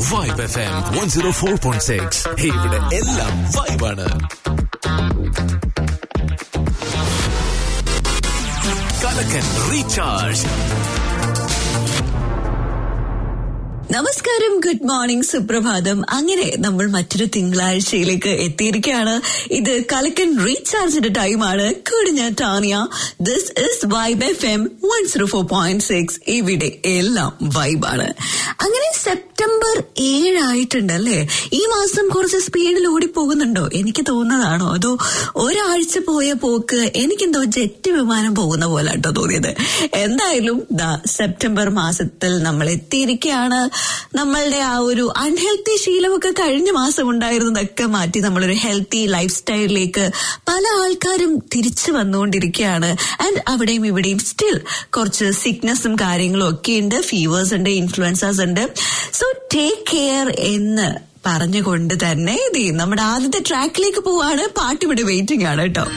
Vibe F M one zero four point six ഇവിടെ എല്ലാം വൈബാണ് കലക്കൻ റീചാർജ് നമസ്കാരം ഗുഡ് മോർണിംഗ് സുപ്രഭാതം അങ്ങനെ നമ്മൾ മറ്റൊരു തിങ്കളാഴ്ചയിലേക്ക് എത്തിയിരിക്കുകയാണ് ഇത് കലക്കൻ റീചാർജിന്റെ ടൈമാണ് കൂടിഞ്ഞ Tania this is Vibe F M one zero four point six ഇവിടെ എല്ലാം വൈബാണ് അങ്ങനെ സെപ്റ്റംബർ ഏഴായിട്ടുണ്ടല്ലേ ഈ മാസം കുറച്ച് സ്പീഡിൽ ഓടി പോകുന്നുണ്ടോ എനിക്ക് തോന്നുന്നതാണോ അതോ ഒരാഴ്ച പോയ പോക്ക് എനിക്കെന്തോ ജെറ്റ് വിമാനം പോകുന്ന പോലെ കേട്ടോ തോന്നിയത് എന്തായാലും ദാ സെപ്റ്റംബർ മാസത്തിൽ നമ്മൾ എത്തിയിരിക്കുകയാണ് നമ്മളുടെ ആ ഒരു അൺഹെൽത്തി ശീലമൊക്കെ കഴിഞ്ഞ മാസം ഉണ്ടായിരുന്നതൊക്കെ മാറ്റി നമ്മളൊരു ഹെൽത്തി ലൈഫ് സ്റ്റൈലിലേക്ക് പല ആൾക്കാരും തിരിച്ചു വന്നുകൊണ്ടിരിക്കുകയാണ് ആൻഡ് അവിടെയും ഇവിടെയും സ്റ്റിൽ കുറച്ച് സിക്നസും കാര്യങ്ങളും ഒക്കെ ഉണ്ട് ഫീവേഴ്സ് ഉണ്ട് ഇൻഫ്ലുവൻസേഴ്സ് ഉണ്ട് സോ ടേക്ക് കെയർ എന്ന് പറഞ്ഞുകൊണ്ട് തന്നെ ഇത് നമ്മുടെ ആദ്യത്തെ ട്രാക്കിലേക്ക് പോവാണ് പാട്ട് ഇവിടെ വെയിറ്റിംഗ് ആണ് കേട്ടോ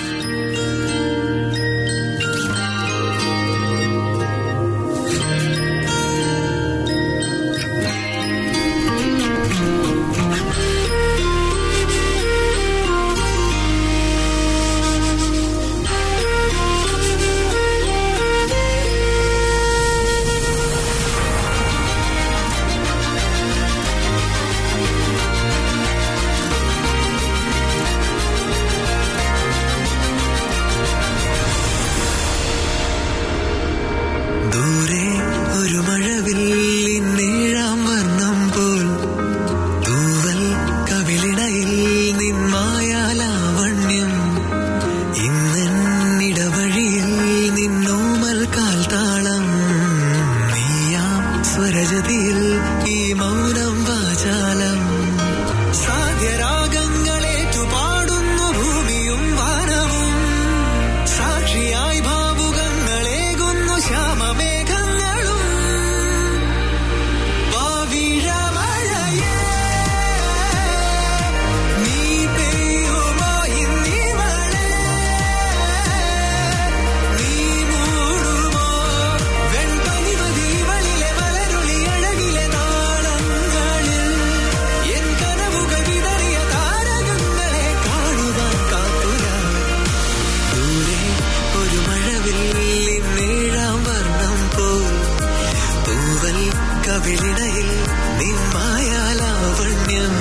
ദൂരെ ഒരു മഴവില്ലിൻ നീഴാം വർണ്ണം പോൽ തൂവൽ കവിളിണയിൽ നിന്മായാലാവണ്യം ഇന്നിടവഴിയിൽ നിന്നോമൽ കാൽത്താളം നീയാം സ്വരജതിയിൽ ഈ മൗനം വാചാലം സാധ്യരാഗങ്ങളേറ്റു പാടുന്നു ഭൂമിയും വാനവും സാക്ഷിയായി ഭാവുകങ്ങളേകുന്നു ശ്യാമമേഘങ്ങളും വാവിഴമഴയേ നീ പെയ്യുമോ ഇന്നിവളെ നീ മൂടുമോ വെൺപനിമതിവളിലെ മലരുളി അഴകിലെ താളങ്ങളിൽ എൻ കനവുകൾ വിതറിയ താരകങ്ങളെ കാണുവാൻ കാത്തുരാ ദൂരെ ഒരു മഴവില്ലിൻ നീഴാം വർണ്ണം പോൽ തൂവൽ കവിളിണയിൽ നിന്മായാലാവണ്യം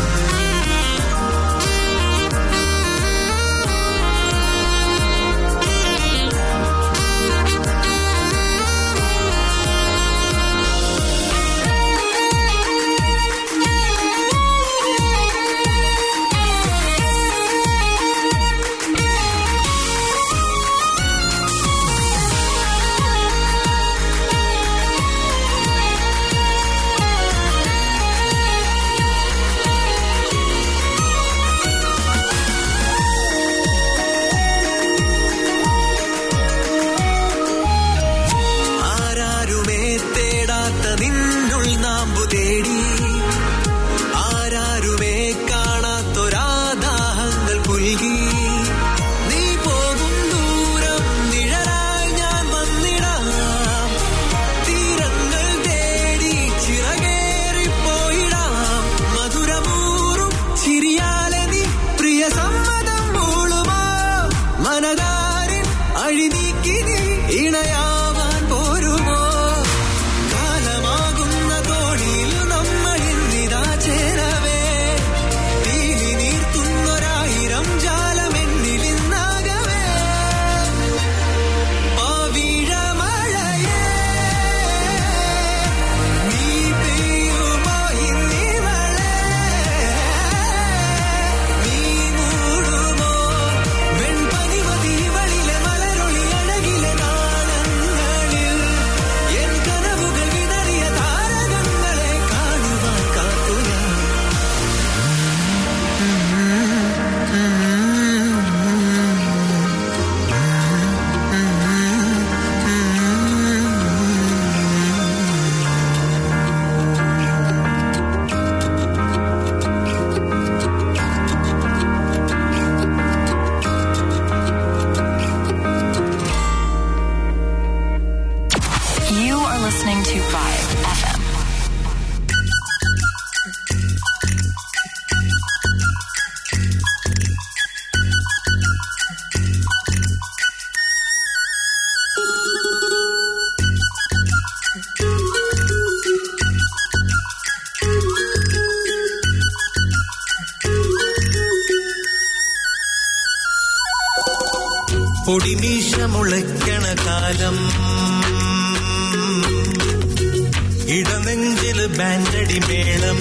ആരാരുമേ തേടാത്ത നിന്നുൾ നാമ്പു തേടി ആരാരുമേ കാണാത്തൊരാദാഹങ്ങൾ പുൽകി നീ പോകും ദൂരം നിഴലായി ഞാൻ വന്നിടാം തീരങ്ങൾ തേടി ചിറകേറിപ്പോയിടാം മധുരമൂറും ചിരിയാലെ നീ പ്രിയ സമ്മതം മൂളുമോ മനതാരിൻ അഴിനീക്കി നീ ഇണയാവാൻ പോരുമോ കാലമാകുന്ന തോണിയിൽ നമ്മൾ പൊടിമീശ മുളയ്ക്കണ കാലം ഇടനെഞ്ചില് ബാൻഡടി മേളം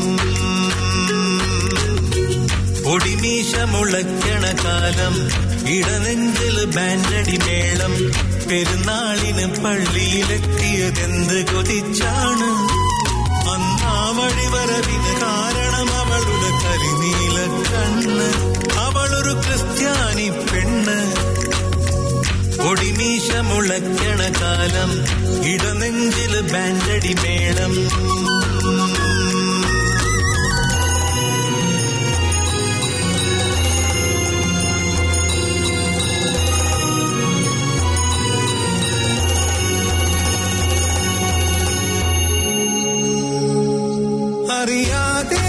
പൊടിമീശ മുളയ്ക്കണ കാലം ഇടനെഞ്ചില് ബാൻഡടി മേളം പെരുന്നാളിന് പള്ളിയിലെത്തിയതെന്ത് കൊതിച്ചാണ് അന്നാ വഴിവരവിന് കാരണം അവളുടെ കരിനീല കണ്ണ് അവളൊരു ക്രിസ്ത്യാനി പെണ്ണ് ഒടിമീശ മുളയ്ക്കണ കാലം ഇടനെഞ്ചില് ബാൻഡടി മേളം അറിയാതെ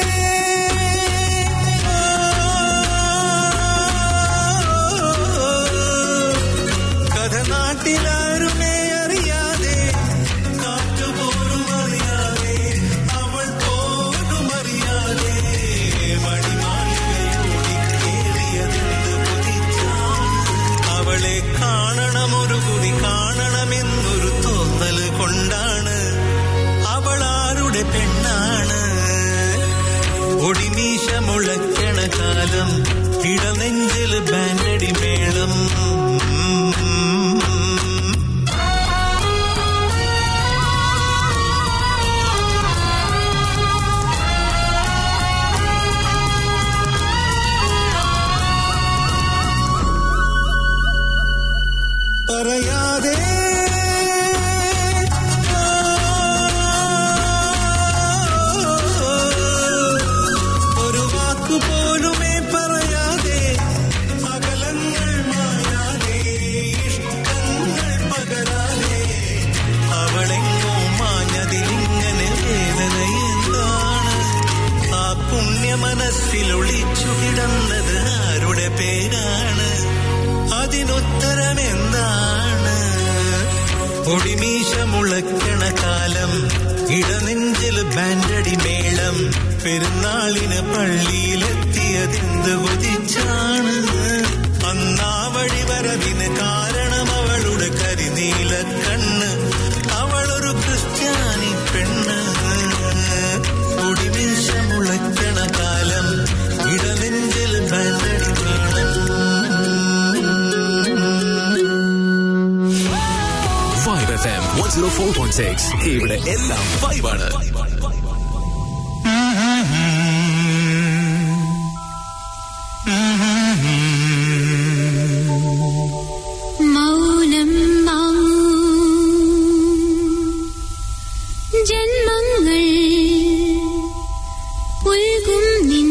കഥ നാട്ടിലാരുമേ അറിയാതെ കാറ്റുപോലും അറിയാതെ അവൾ പോലും അറിയാതെ മണിമാളികയോടി കേറിയതെന്ത് കൊതിച്ചാണ് അവളെ കാണണമൊരു കുടി കാണണമെന്നൊരു തോന്നല് കൊണ്ടാണ് അവൾ ആരുടെ പെണ്ണാണ് ഒടിമീശ മുളയ്ക്കണ കാലം ഇടനെഞ്ചില് ബാൻഡടി മേളം പറയാതെ ഒരു വാക്കു പോലുമേ പറയാതെ അകലങ്ങൾ മായാതെ ഇഷ്ടങ്ങൾ പകരാതെ അവളെങ്ങോ മാഞ്ഞതിലിങ്ങനെ വേദന എന്താണ് ആ പുണ്യ മനസ്സിൽ ഒളിച്ചു കിടന്നത് ആരുടെ പേരാണ് അതിനുത്തരം എന്താണ് ഒടിമീശ മുളയ്ക്കണ കാലം ഇടനെഞ്ചിൽ ബാൻഡടി മേളം പെരുന്നാളിന് പള്ളിയിലെത്തിയതെന്ത് കൊതിച്ചാണ് അന്നാ വഴി വരവിന് കാരണം അവളുടെ കരിനീല കണ്ണ് അവളൊരു ക്രിസ്ത്യാനി പെണ്ണ് ഒടിമീശ മുളയ്ക്കണ കാലം ഇടനെഞ്ചിൽ ബാൻഡടി മേളം Vibe F M one zero four point six ഇവിടെ എല്ലാം വൈബാണ് മൗനം വാങ്ങൂ ജന്മങ്ങൾ പുൽകും നിൻ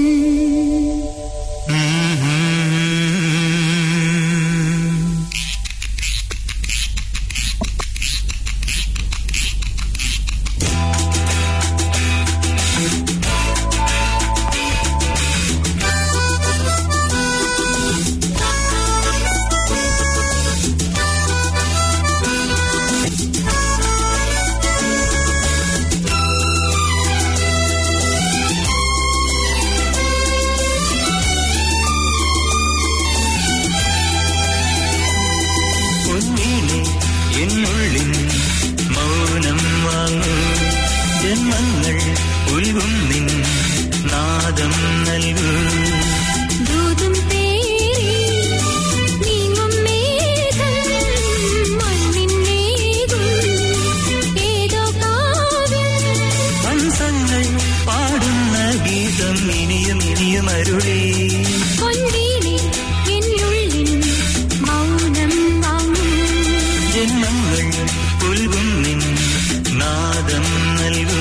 പൊന്നീനെ എന്നുള്ളിൻ മൗനം വാങ്ങൂ ജന്മങ്ങൾ ഉൽകും നിൻ നാദം നൽകൂ ദൂതും പേരി നീങ്ങും മേഘം മണ്ണിന്നേകും ഏതോ കാവ്യം ഹംസങ്ങൾ പാടുന്ന ഗീതം ഇനിയും ഇനിയും അരുളി പൊന്നീനെ എന്നുള്ളിൻ മൗനം വാങ്ങൂ ജന്മങ്ങൾ ഉൽകും നിൻ നാദം നൽകൂ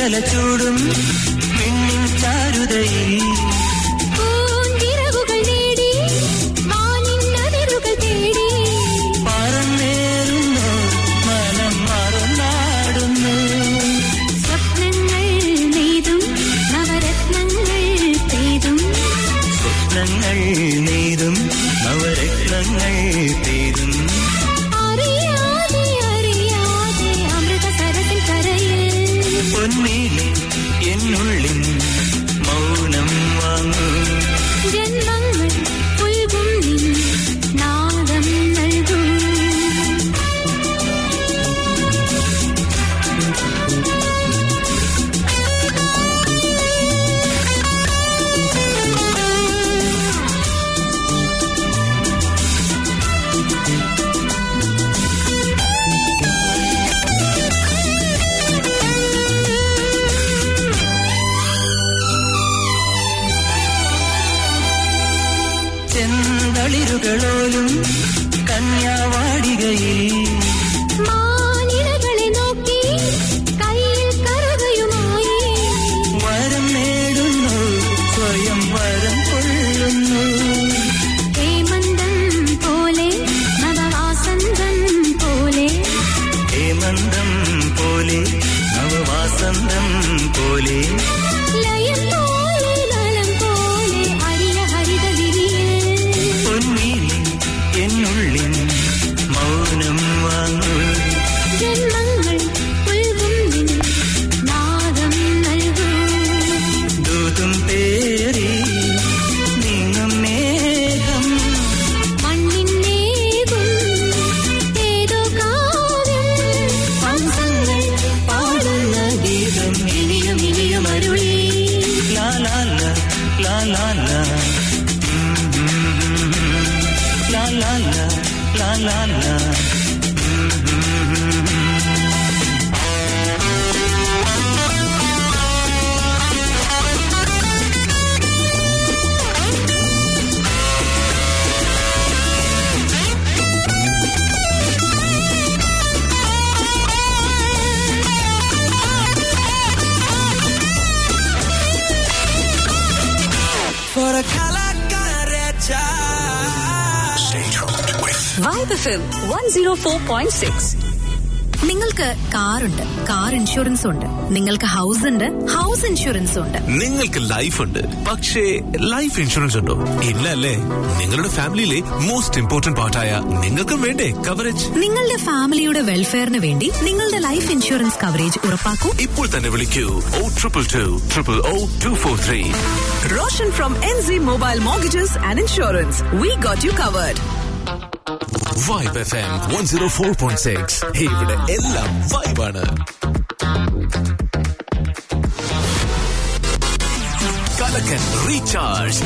ചൂടും മിന്നിൻ ചാരുതയിൽ പൂഞ്ചിറകുകൾ നേടി വാനിൻ അതിരുകൾ തേടി പറന്നേറുന്നു മനം മറന്നാടുന്നു സ്വപ്നങ്ങൾ നെയ്തും നവരത്നങ്ങൾ പെയ്തും സ്വപ്നങ്ങൾ നെയ്തും നവരത്നങ്ങൾ പെയ്തും അറിയാതെ അറിയാതെ അമൃത സരസിൻ കരയിൽ പൊന്നീലെ എന്നുള്ളിൽ മൗനം വാങ്ങൂ ജന്മങ്ങൾ പുൽകും നിൻ നാദം നൽകും ചെന്തളിരുകളോലും കന്യാവാടികയിൽ മാനിടകളെ നോക്കി കയ്യിൽ കറുകയുമായി വരം നേടുന്നു സ്വയം വരം കൊള്ളുന്നു ഹേമന്തം പോലെ നവവാസന്തം പോലെ ഹേമന്തം പോലെ നവവാസന്തം പോലെ ലയം പോലെ ലലം പോലെ അരിയ ഹരിത വിരിയൽ പൊന്നീലെ എന്നുള്ളിൽ മൗനം വാങ്ങൂ ജന്മങ്ങൾ പുൽകും നിൻ നാദം നൽകും ദൂതും പേറി നീങ്ങും മേഘം മണ്ണിന്നേകും ഏതോ കാവ്യം ഹംസങ്ങൾ പാടുന്ന ഗീതം ഇനിയും ഇനിയും അരുളി ലാ ലാ ലാ ലാ ലാ ലാ ഉം, ഉം, ഉം, ഉം. ലാ ലാ ലാ ലാ ലാ ലാ ഉം, ഉം, ഉം, ഉം. Vibe FM one zero four point six നിങ്ങൾക്ക് കാറുണ്ട് കാർ ഇൻഷുറൻസ് ഉണ്ട് നിങ്ങൾക്ക് ഹൗസ് ഉണ്ട് ഹൗസ് ഇൻഷുറൻസ് ഉണ്ട് നിങ്ങൾക്ക് ലൈഫ് ഉണ്ട് പക്ഷേ ലൈഫ് ഇൻഷുറൻസ് ഉണ്ടോ ഇല്ല അല്ലേ നിങ്ങളുടെ ഫാമിലിയിലെ മോസ്റ്റ് ഇമ്പോർട്ടന്റ് പാർട്ടായ നിങ്ങൾക്കും വേണ്ടേ കവറേജ് നിങ്ങളുടെ ഫാമിലിയുടെ വെൽഫെയറിന് വേണ്ടി നിങ്ങളുടെ ലൈഫ് ഇൻഷുറൻസ് കവറേജ് ഉറപ്പാക്കൂ ഇപ്പോൾ തന്നെ വിളിക്കൂ O triple two triple O two four three Roshan from NZ Mobile Mortgages and Insurance. We got you covered. Vibe F M one zero four point six ഇവിടെ എല്ലാം വൈബാണ് കലക്കൻ റീചാർജ്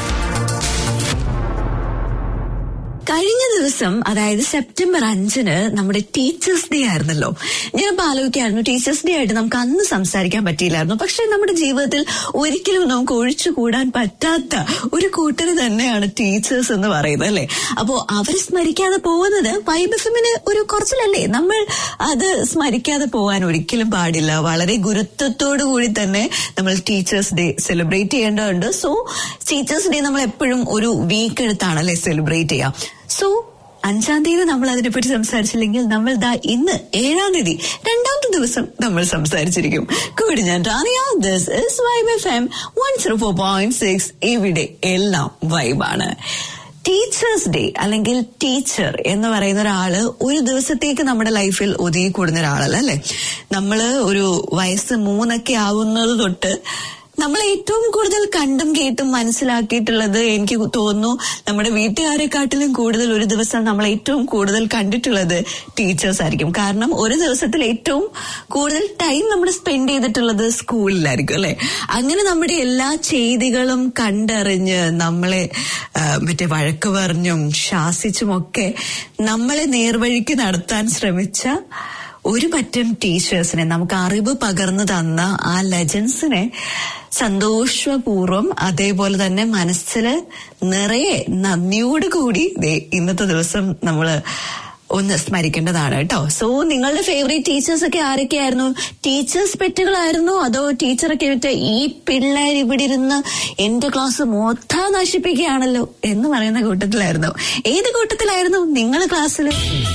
കഴിഞ്ഞ ദിവസം അതായത് സെപ്റ്റംബർ അഞ്ചിന് നമ്മുടെ ടീച്ചേഴ്സ് ഡേ ആയിരുന്നല്ലോ ഞാൻ ആലോചിക്കായിരുന്നു ടീച്ചേഴ്സ് ഡേ ആയിട്ട് നമുക്ക് അന്ന് സംസാരിക്കാൻ പറ്റിയില്ലായിരുന്നു പക്ഷെ നമ്മുടെ ജീവിതത്തിൽ ഒരിക്കലും നമുക്ക് ഒഴിച്ചുകൂടാൻ പറ്റാത്ത ഒരു കൂട്ടർ തന്നെയാണ് ടീച്ചേഴ്സ് എന്ന് പറയുന്നത് അല്ലെ അപ്പോ അവർ സ്മരിക്കാതെ പോകുന്നത് വൈബഫമിന് ഒരു കുറച്ചിലല്ലേ നമ്മൾ അത് സ്മരിക്കാതെ പോകാൻ ഒരിക്കലും പാടില്ല വളരെ ഗുരുത്വത്തോടു കൂടി തന്നെ നമ്മൾ ടീച്ചേഴ്സ് ഡേ സെലിബ്രേറ്റ് ചെയ്യേണ്ടതുണ്ട് സോ ടീച്ചേഴ്സ് ഡേ നമ്മൾ എപ്പോഴും ഒരു വീക്ക് എടുത്താണ് അല്ലെ സെലിബ്രേറ്റ് ചെയ്യുക സോ അഞ്ചാം തീയതി നമ്മൾ അതിനെപ്പറ്റി സംസാരിച്ചില്ലെങ്കിൽ നമ്മൾ ദാ ഇന്ന് ഏഴാം തീയതി രണ്ടാമത്തെ ദിവസം നമ്മൾ സംസാരിച്ചിരിക്കും കൂടി ഞാൻ Rania this is Vibe F M one zero four point six ഇവിടെ എല്ലാം വൈബാണ് ടീച്ചേഴ്സ് ഡേ അല്ലെങ്കിൽ ടീച്ചർ എന്ന് പറയുന്ന ഒരാള് ഒരു ദിവസത്തേക്ക് നമ്മുടെ ലൈഫിൽ ഒതുങ്ങി കൂടുന്ന ഒരാളല്ല അല്ലെ നമ്മള് ഒരു വയസ്സ് മൂന്നൊക്കെ ആവുന്നത് തൊട്ട് നമ്മൾ ഏറ്റവും കൂടുതൽ കണ്ടും കേട്ടും മനസ്സിലാക്കിയിട്ടുള്ളത് എനിക്ക് തോന്നുന്നു നമ്മുടെ വീട്ടുകാരെക്കാട്ടിലും കൂടുതൽ ഒരു ദിവസം നമ്മൾ ഏറ്റവും കൂടുതൽ കണ്ടിട്ടുള്ളത് ടീച്ചേഴ്സ് ആയിരിക്കും കാരണം ഒരു ദിവസത്തിൽ ഏറ്റവും കൂടുതൽ ടൈം നമ്മൾ സ്പെൻഡ് ചെയ്തിട്ടുള്ളത് സ്കൂളിലായിരിക്കും അല്ലെ അങ്ങനെ നമ്മുടെ എല്ലാ ചെയ്തികളും കണ്ടറിഞ്ഞ് നമ്മളെ ആ, മറ്റേ വഴക്ക് പറഞ്ഞും ശാസിച്ചുമൊക്കെ നമ്മളെ നേർവഴിക്ക് നടത്താൻ ശ്രമിച്ച ഒരു പറ്റം ടീച്ചേഴ്സിനെ നമുക്ക് അറിവ് പകർന്നു തന്ന ആ ലെജൻസിനെ സന്തോഷപൂർവ്വം അതേപോലെ തന്നെ മനസ്സിൽ നിറയെ നന്ദിയോട് കൂടി ദേ ഇന്നത്തെ ദിവസം നമ്മള് ഒന്ന് സ്മരിക്കേണ്ടതാണ് കേട്ടോ സോ നിങ്ങളുടെ ഫേവറേറ്റ് ടീച്ചേഴ്സ് ഒക്കെ ആരൊക്കെയായിരുന്നു ടീച്ചേഴ്സ് പെറ്റുകളായിരുന്നു അതോ ടീച്ചറൊക്കെ വിട്ട് ഈ പിള്ളേർ ഇവിടെ ഇരുന്ന് എന്റെ ക്ലാസ് മൊത്തം നശിപ്പിക്കുകയാണല്ലോ എന്ന് പറയുന്ന കൂട്ടത്തിലായിരുന്നു ഏത് കൂട്ടത്തിലായിരുന്നു നിങ്ങൾ ക്ലാസ്സിൽ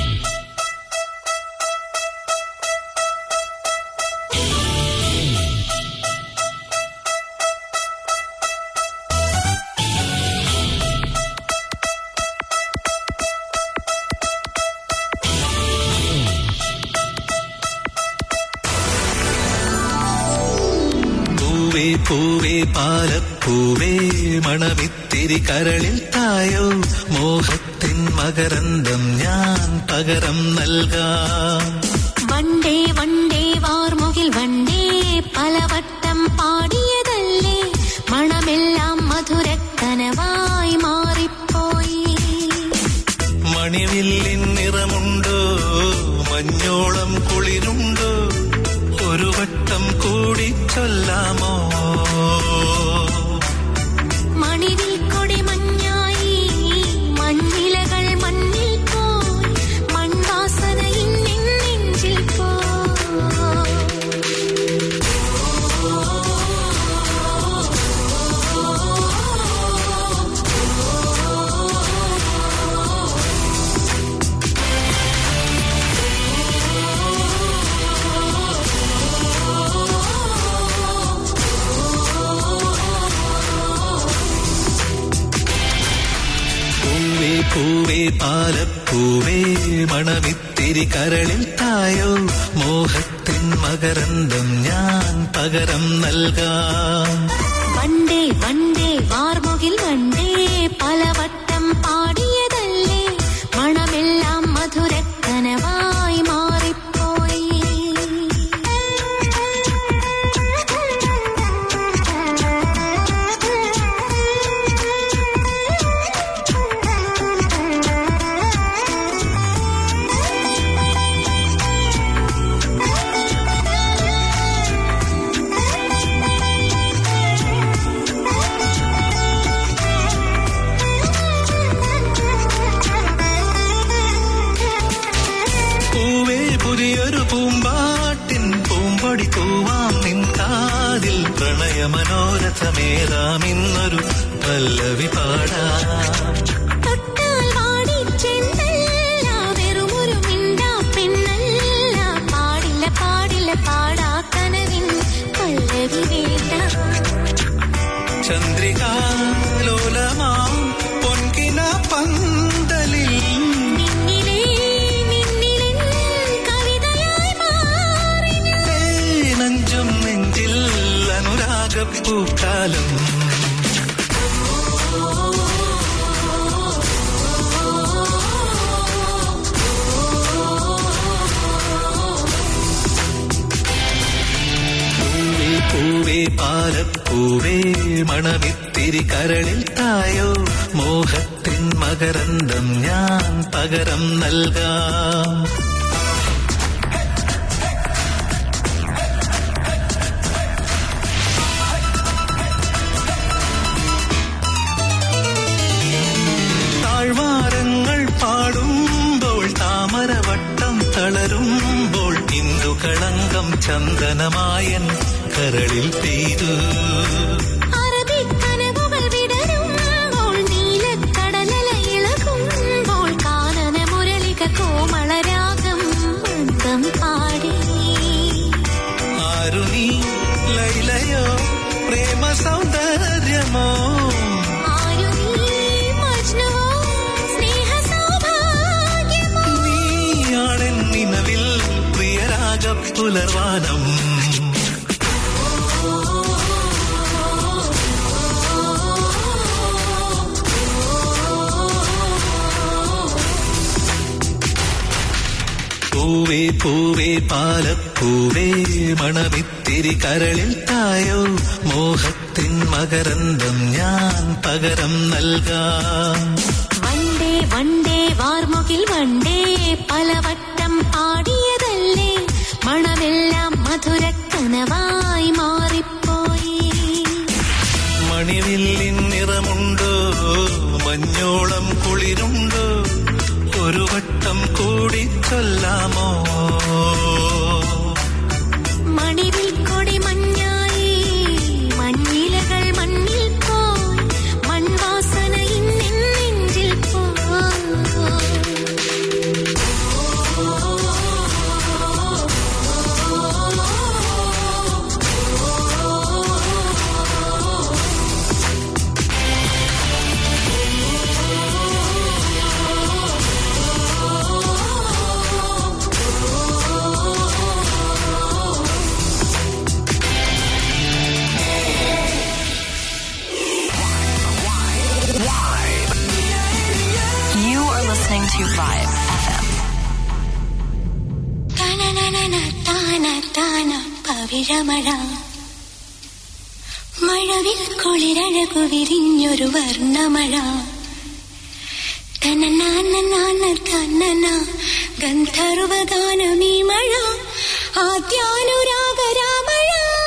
പൂവേ പൂവേ പാലപ്പൂവേ മണമിത്തിരി കരളിൽ തായോ മോഹത്തിൻ മകരന്തം ഞാൻ പകരം നൽകാം വണ്ടേ വണ്ടേ വാർമുകിൽ വണ്ടേ പലവട്ടം പാടിയതല്ലേ മണമെല്ലാം മധുരക്കനവായി മാറിപ്പോയി മണിവില്ലിൻ നിറമുണ്ടോ മഞ്ഞോളം കുളിരുണ്ടോ ഒരു വട്ടം കൂടി ചൊല്ലാമോ മണിവിൽ കൊടി മഞ്ഞായി മഞ്ഞിലകൾ മണ്ണിൽ പോയി മൺവാസന ഇന്നിൻ നെഞ്ചിൽ പോയി പൂവേ പൂവേ പാലപ്പൂവേ മണമിത്തിരി കരളിൽ തായോ മോഹത്തിൻ മകരന്തം ഞാൻ പകരം നൽകാം വണ്ടേ വണ്ടേ വാർമുകിൽ വണ്ടേ പലവട്ടം പാടിയതല്ലേ മണമെല്ലാം മധുരക്കനവായി മാറിപ്പോയി പൂവേ പുതിയൊരു പൂമ്പാട്ടിൻ പൂമ്പൊടി തൂവാം നിൻ കാതിൽ പ്രണയമനോരഥമേറാം ഇന്നൊരു പല്ലവി പാടാം തൊട്ടാൽ വാടി ചെന്നല്ല വെറുമൊരു മിണ്ടാ പെണ്ണല്ല പാടില്ല പാടില്ല പാടാ കനവിൻ പല്ലവി വേണ്ട ചന്ദ്രികാലോലമാം പൊൻകിന പന്തലിൽ നിന്നിലേ നിന്നിലെൻ കവിതയായി മാറി നെഞ്ചും നെഞ്ചിൽ അനുരാഗപ്പൂക്കാലം പൂവേ പൂവേ പാലപ്പൂവേ മണമിത്തിരി കരളിൽ തായോ മോഹത്തിൻ മകരന്തം ഞാൻ പകരം നൽകാം താഴ്വാരങ്ങൾ പാടുമ്പോൾ താമരവട്ടം തളരുമ്പോൾ ഇന്ദുകളങ്കം ചന്ദനമായൻ കരളിൽ പെയ്തു അറബിക്കനവുകൾ വിടരുമ്പോൾ നീലക്കടലല ഇളകുമ്പോൾ കാനന മുരളിക കോമളരാഗം മന്ദം പാടി ആരു നീ ലൈലയോ പ്രേമ സൗന്ദര്യമോ ആരു നീ മജ്നുവോ സ്നേഹ സൗഭാഗ്യമോ നീയാണെൻ നിലവിൽ പ്രിയരാഗ പുലർവാനം പൂവേ പൂവേ പാലപ്പൂവേ മണമിത്തിരി കരളിൽ തായോ മോഹത്തിൻ മകരന്തം ഞാൻ പകരം നൽകാം വണ്ടേ വണ്ടേ വാർമുകിൽ വണ്ടേ പലവട്ടം പാടിയതല്ലേ മണമെല്ലാം മധുരക്കനവായി മാറിപ്പോയി മണിവില്ലിൻ നിറമുണ്ടോ മഞ്ഞോളം കുളിരുണ്ടോ ഒരു വട്ടം കൂടി ചൊല്ലാമോ മണിവിൽ കൊടി മഞ്ഞായി മഞ്ഞിലകൾ മണ്ണിൽ പോയി മൺവാസന ഇന്നെൻ നെഞ്ചിൽ പോയി You are listening to Vibe FM. തനനനന താന താന പവിഴമഴ മഴവിൽ കുളിരഴകു വിരിഞ്ഞൊരു വർണ്ണമഴ തനനാന തന്നന ഗന്ധർവഗാനമീ മഴ ആദ്യാനുരാഗരാമഴ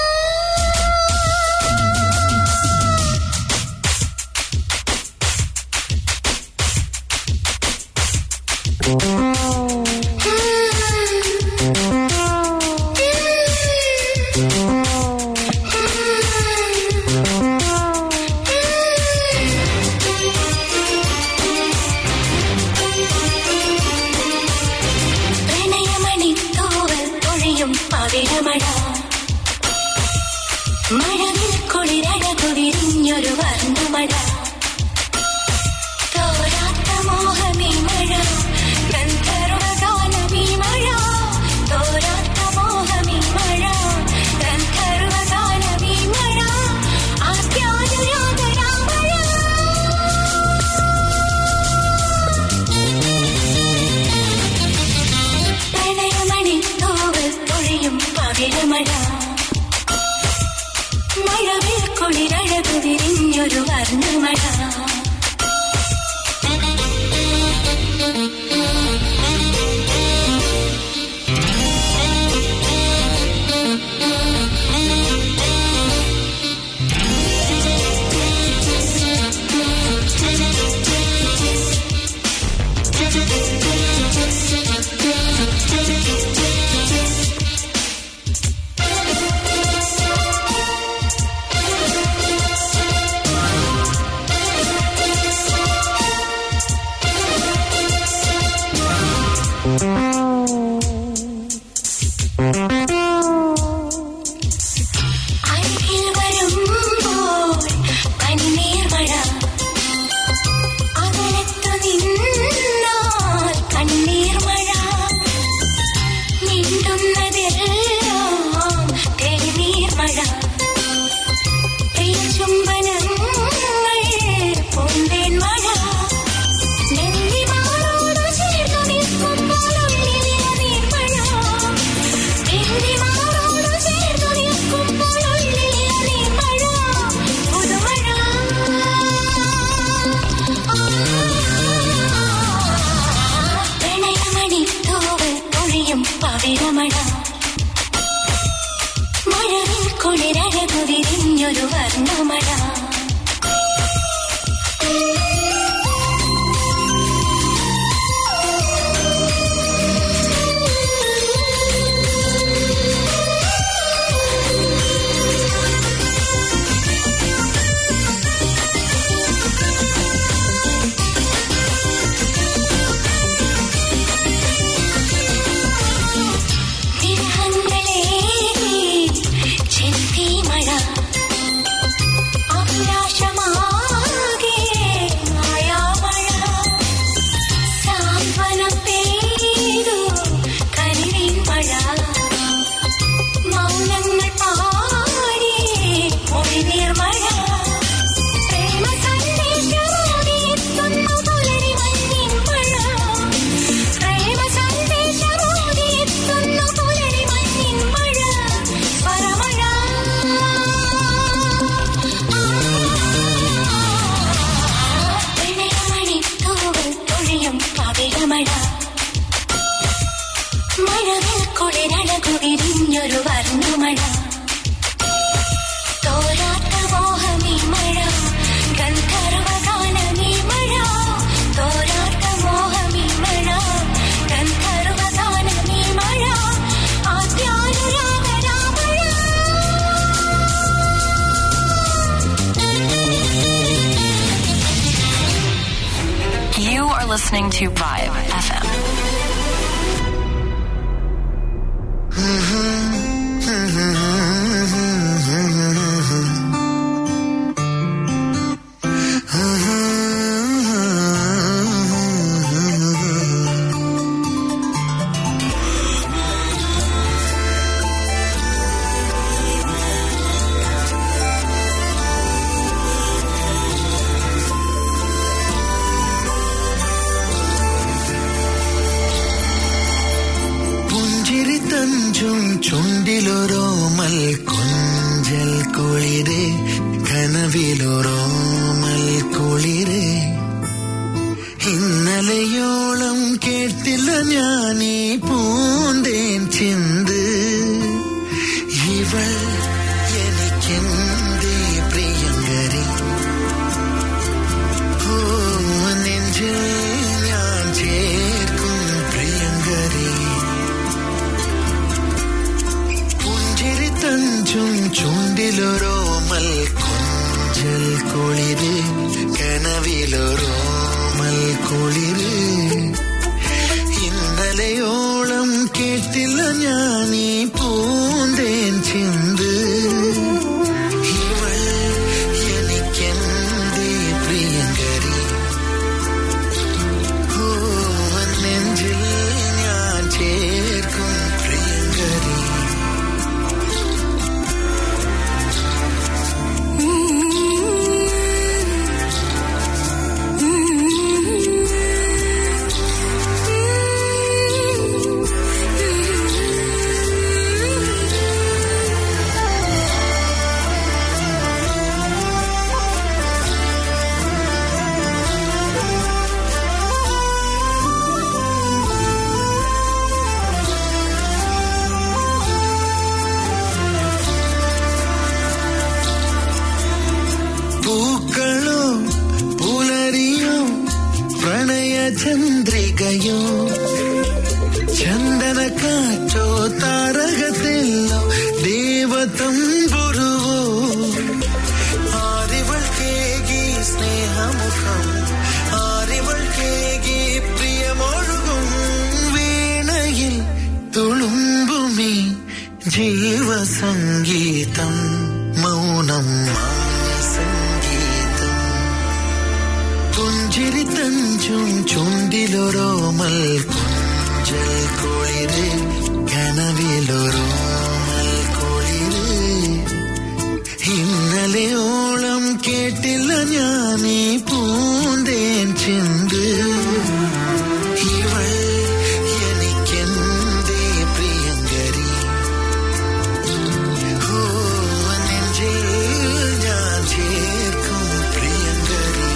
പ്രണയമണി തോവൽ പൊഴിയും പവിഴമഴ മഴവിൽ കുളിരഴകു വിരിഞ്ഞൊരു വർണ്ണമഴ തോരാത്ത മോഹമീ മഴ ഗന്ധർവഗാനമീ മഴ തോരാത്ത മോഹമീ മഴ ഗന്ധർവഗാനമീ മഴ ആദ്യാനുരാഗരാമഴ പ്രണയമണി തോവൽ പൊഴിയും പവിഴമഴ മഴവിൽ കുളിരഴകു വിരിഞ്ഞൊരു വർണ്ണമഴ അരികിൽ വരുമ്പോൾ പനിനീർ മഴ അകലത്തു നിന്നാൽ കണ്ണീർ മഴ മിണ്ടുന്നതെല്ലാം തെളിനീർ മഴ ചുംബനങ്ങൾ പൂന്തേൻ മഴ നെല്ലിമാറോടു ചേർന്നു നിൽക്കുമ്പോൾ ഉള്ളിലെ നീർമഴ നെല്ലിമാറോടു ചേർന്നു നിൽക്കുമ്പോൾ ഉള്ളിലെ നീർമഴ പുതുമഴ പ്രണയമണി തൂവൽ പൊഴിയും പവിഴമഴ മഴവിൽ കുളിരഴകു വിരിഞ്ഞൊരു വർണ്ണമഴ വിരഹങ്ങളേ ചെന്തി മഴ അഭിലാഷമാകെ മായാമഴ സാന്ത്വനം പെയ്തു കനിവിൻ മഴ മൗനങ്ങൾ പാടി മൊഴിനീർ മഴ പ്രേമ സന്ദേശമോടി എത്തുന്നു പുലരി മഞ്ഞിൻ മഴ പ്രേമ സന്ദേശമോടി എത്തുന്നു പുലരി മഞ്ഞിൻ മഴ സ്വരമഴ പ്രണയമണി തൂവൽ പൊഴിയും പവിഴമഴ മഴവിൽ കുളിരഴകു വിരിഞ്ഞൊരു വർണ്ണമഴ തോരാത്ത മോഹ listening to Vibe FM. പുഞ്ചിരി തഞ്ചും ചുണ്ടിലൊരോമൽ കൊഞ്ചൽ കുളിര് കനവിലൊരോമൽ കുളിര് ഇന്നലെയോളം കേട്ടില്ല ഞാനീ പൂന്തേൻ ചിന്ത് ഇവൾ എനിക്കെന്തേ പ്രിയങ്കരി ഓ നെഞ്ചിൽ ഞാൻ ചേർക്കും പ്രിയങ്കരി പുഞ്ചിരി തഞ്ചും ചുണ്ടിലൊരോമൽ കൊഞ്ചൽ കുളിര് കനവിലൊരോമൽ കുളിര് ഇന്നലെയോളം കേട്ടില്ല ഞാനീ പൂന്തേൻ ചിന്ത് ഇവൾ എനിക്കെന്തേ പ്രിയങ്കരി ഓ നെഞ്ചിൽ ഞാൻ ചേർക്കും പ്രിയങ്കരി പൂക്കളോ പുലരിയോ പ്രണയചന്ദ്രികയോ ചന്ദന കാറ്റോ താരകത്തെല്ലോ ദേവതമ്പുരുവോ ആരിവൾ കേകി സ്നേഹമുഖം ആരിവൾ കേകി പ്രിയമൊഴുകും വീണയിൽ തുളുമ്പുമീ ജീവസംഗീതം മൗനം സംഗീതം പുഞ്ചിരി തഞ്ചും ചുണ്ടിലൊരോമൽ കൊഞ്ചൽ കുളിര് കനവിലൊരോമൽ കുളിര് ഇന്നലെയോളം കേട്ടില്ല ഞാനീ പൂന്തേൻ ചിന്ത് ഇവൾ എനിക്കെന്തേ പ്രിയങ്കരി ഓ നെഞ്ചിൽ ഞാൻ ചേർക്കും പ്രിയങ്കരി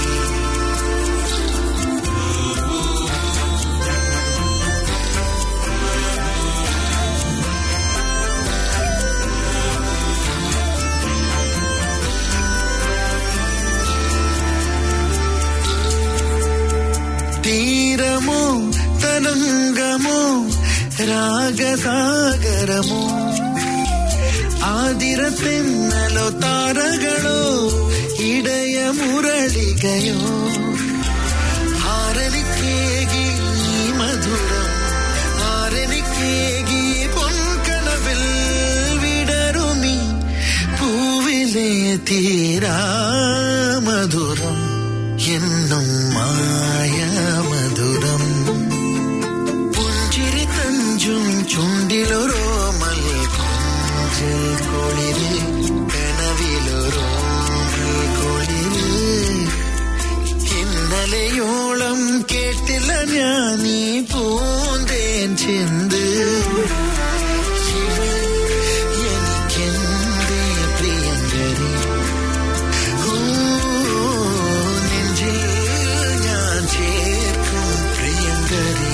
തീരമോ തരംഗമോ രാഗസാഗരമോ ആതിരത്തെന്നലോ താരകളോ ഇടയ മുരളികയോ ആരനിക്കേകി ഈ മധുരം ആരനിക്കേകി പൊൻകനവിൽ വിടരുമി പൂവിലെ തീരാ മധുരം എന്നും മായ മധുരം പുഞ്ചിരി തഞ്ചും ചുണ്ടിലൊരോമൽ കൊഞ്ചൽ കൊളിര് കനവിലൊരോമൽ കൊളിര് ഇന്നലെയോളം കേട്ടില്ല ഞാനീ പൂന്തേൻ ചിന്ത് ഇവൾ എനിക്കെന്തേ പ്രിയങ്കരി ഓ നെഞ്ചിൽ ഞാൻ ചേർക്കും പ്രിയങ്കരി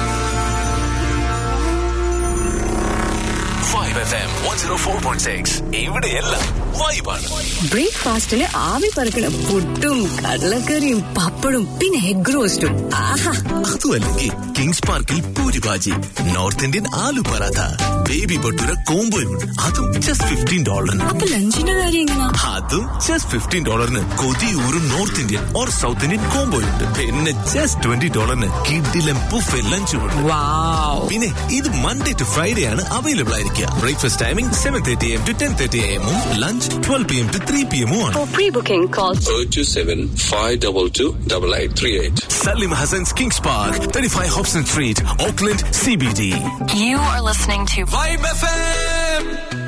Vibe FM 104.6 ഇവിടെയെല്ലാം വൈബാണ് ബ്രേക്ക്ഫാസ്റ്റിന് ആവി പറക്കണ പുട്ടും കടലക്കറിയും പപ്പടും പിന്നെ എഗ് റോസ്റ്റും ആഹാ അതുമല്ലെങ്കിൽ കിങ്സ് പാർക്കിൽ puri bhaji north Indian aloo paratha baby bhatura കോംബോയും അതും ജസ്റ്റ് ഫിഫ്റ്റീൻ ഡോളറിന് അപ്പൊ ലഞ്ചിന്റെ കാര്യം എങ്ങനാ അതും ജസ്റ്റ് ഫിഫ്റ്റീൻ ഡോളറിന് കൊതിയൂറും north Indian or south Indian combo ഉണ്ട് പിന്നെ ജസ്റ്റ് ട്വന്റി ഡോളറിന് കിഡിലും ബുഫെ ലഞ്ചും ഉണ്ട് വാവ് പിന്നെ ഇത് മൺഡേ ടു ഫ്രൈഡേ ആണ് അവൈലബിൾ ആയിരിക്കുക breakfast timing seven thirty AM to ten thirty എമ്മും lunch twelve P M to three P എമ്മും ആണ് For pre-booking, call 027 522 8838. Salim Hassan's Kings Park, 35 Hobson Street, Auckland, CBD. You are listening to Vibe FM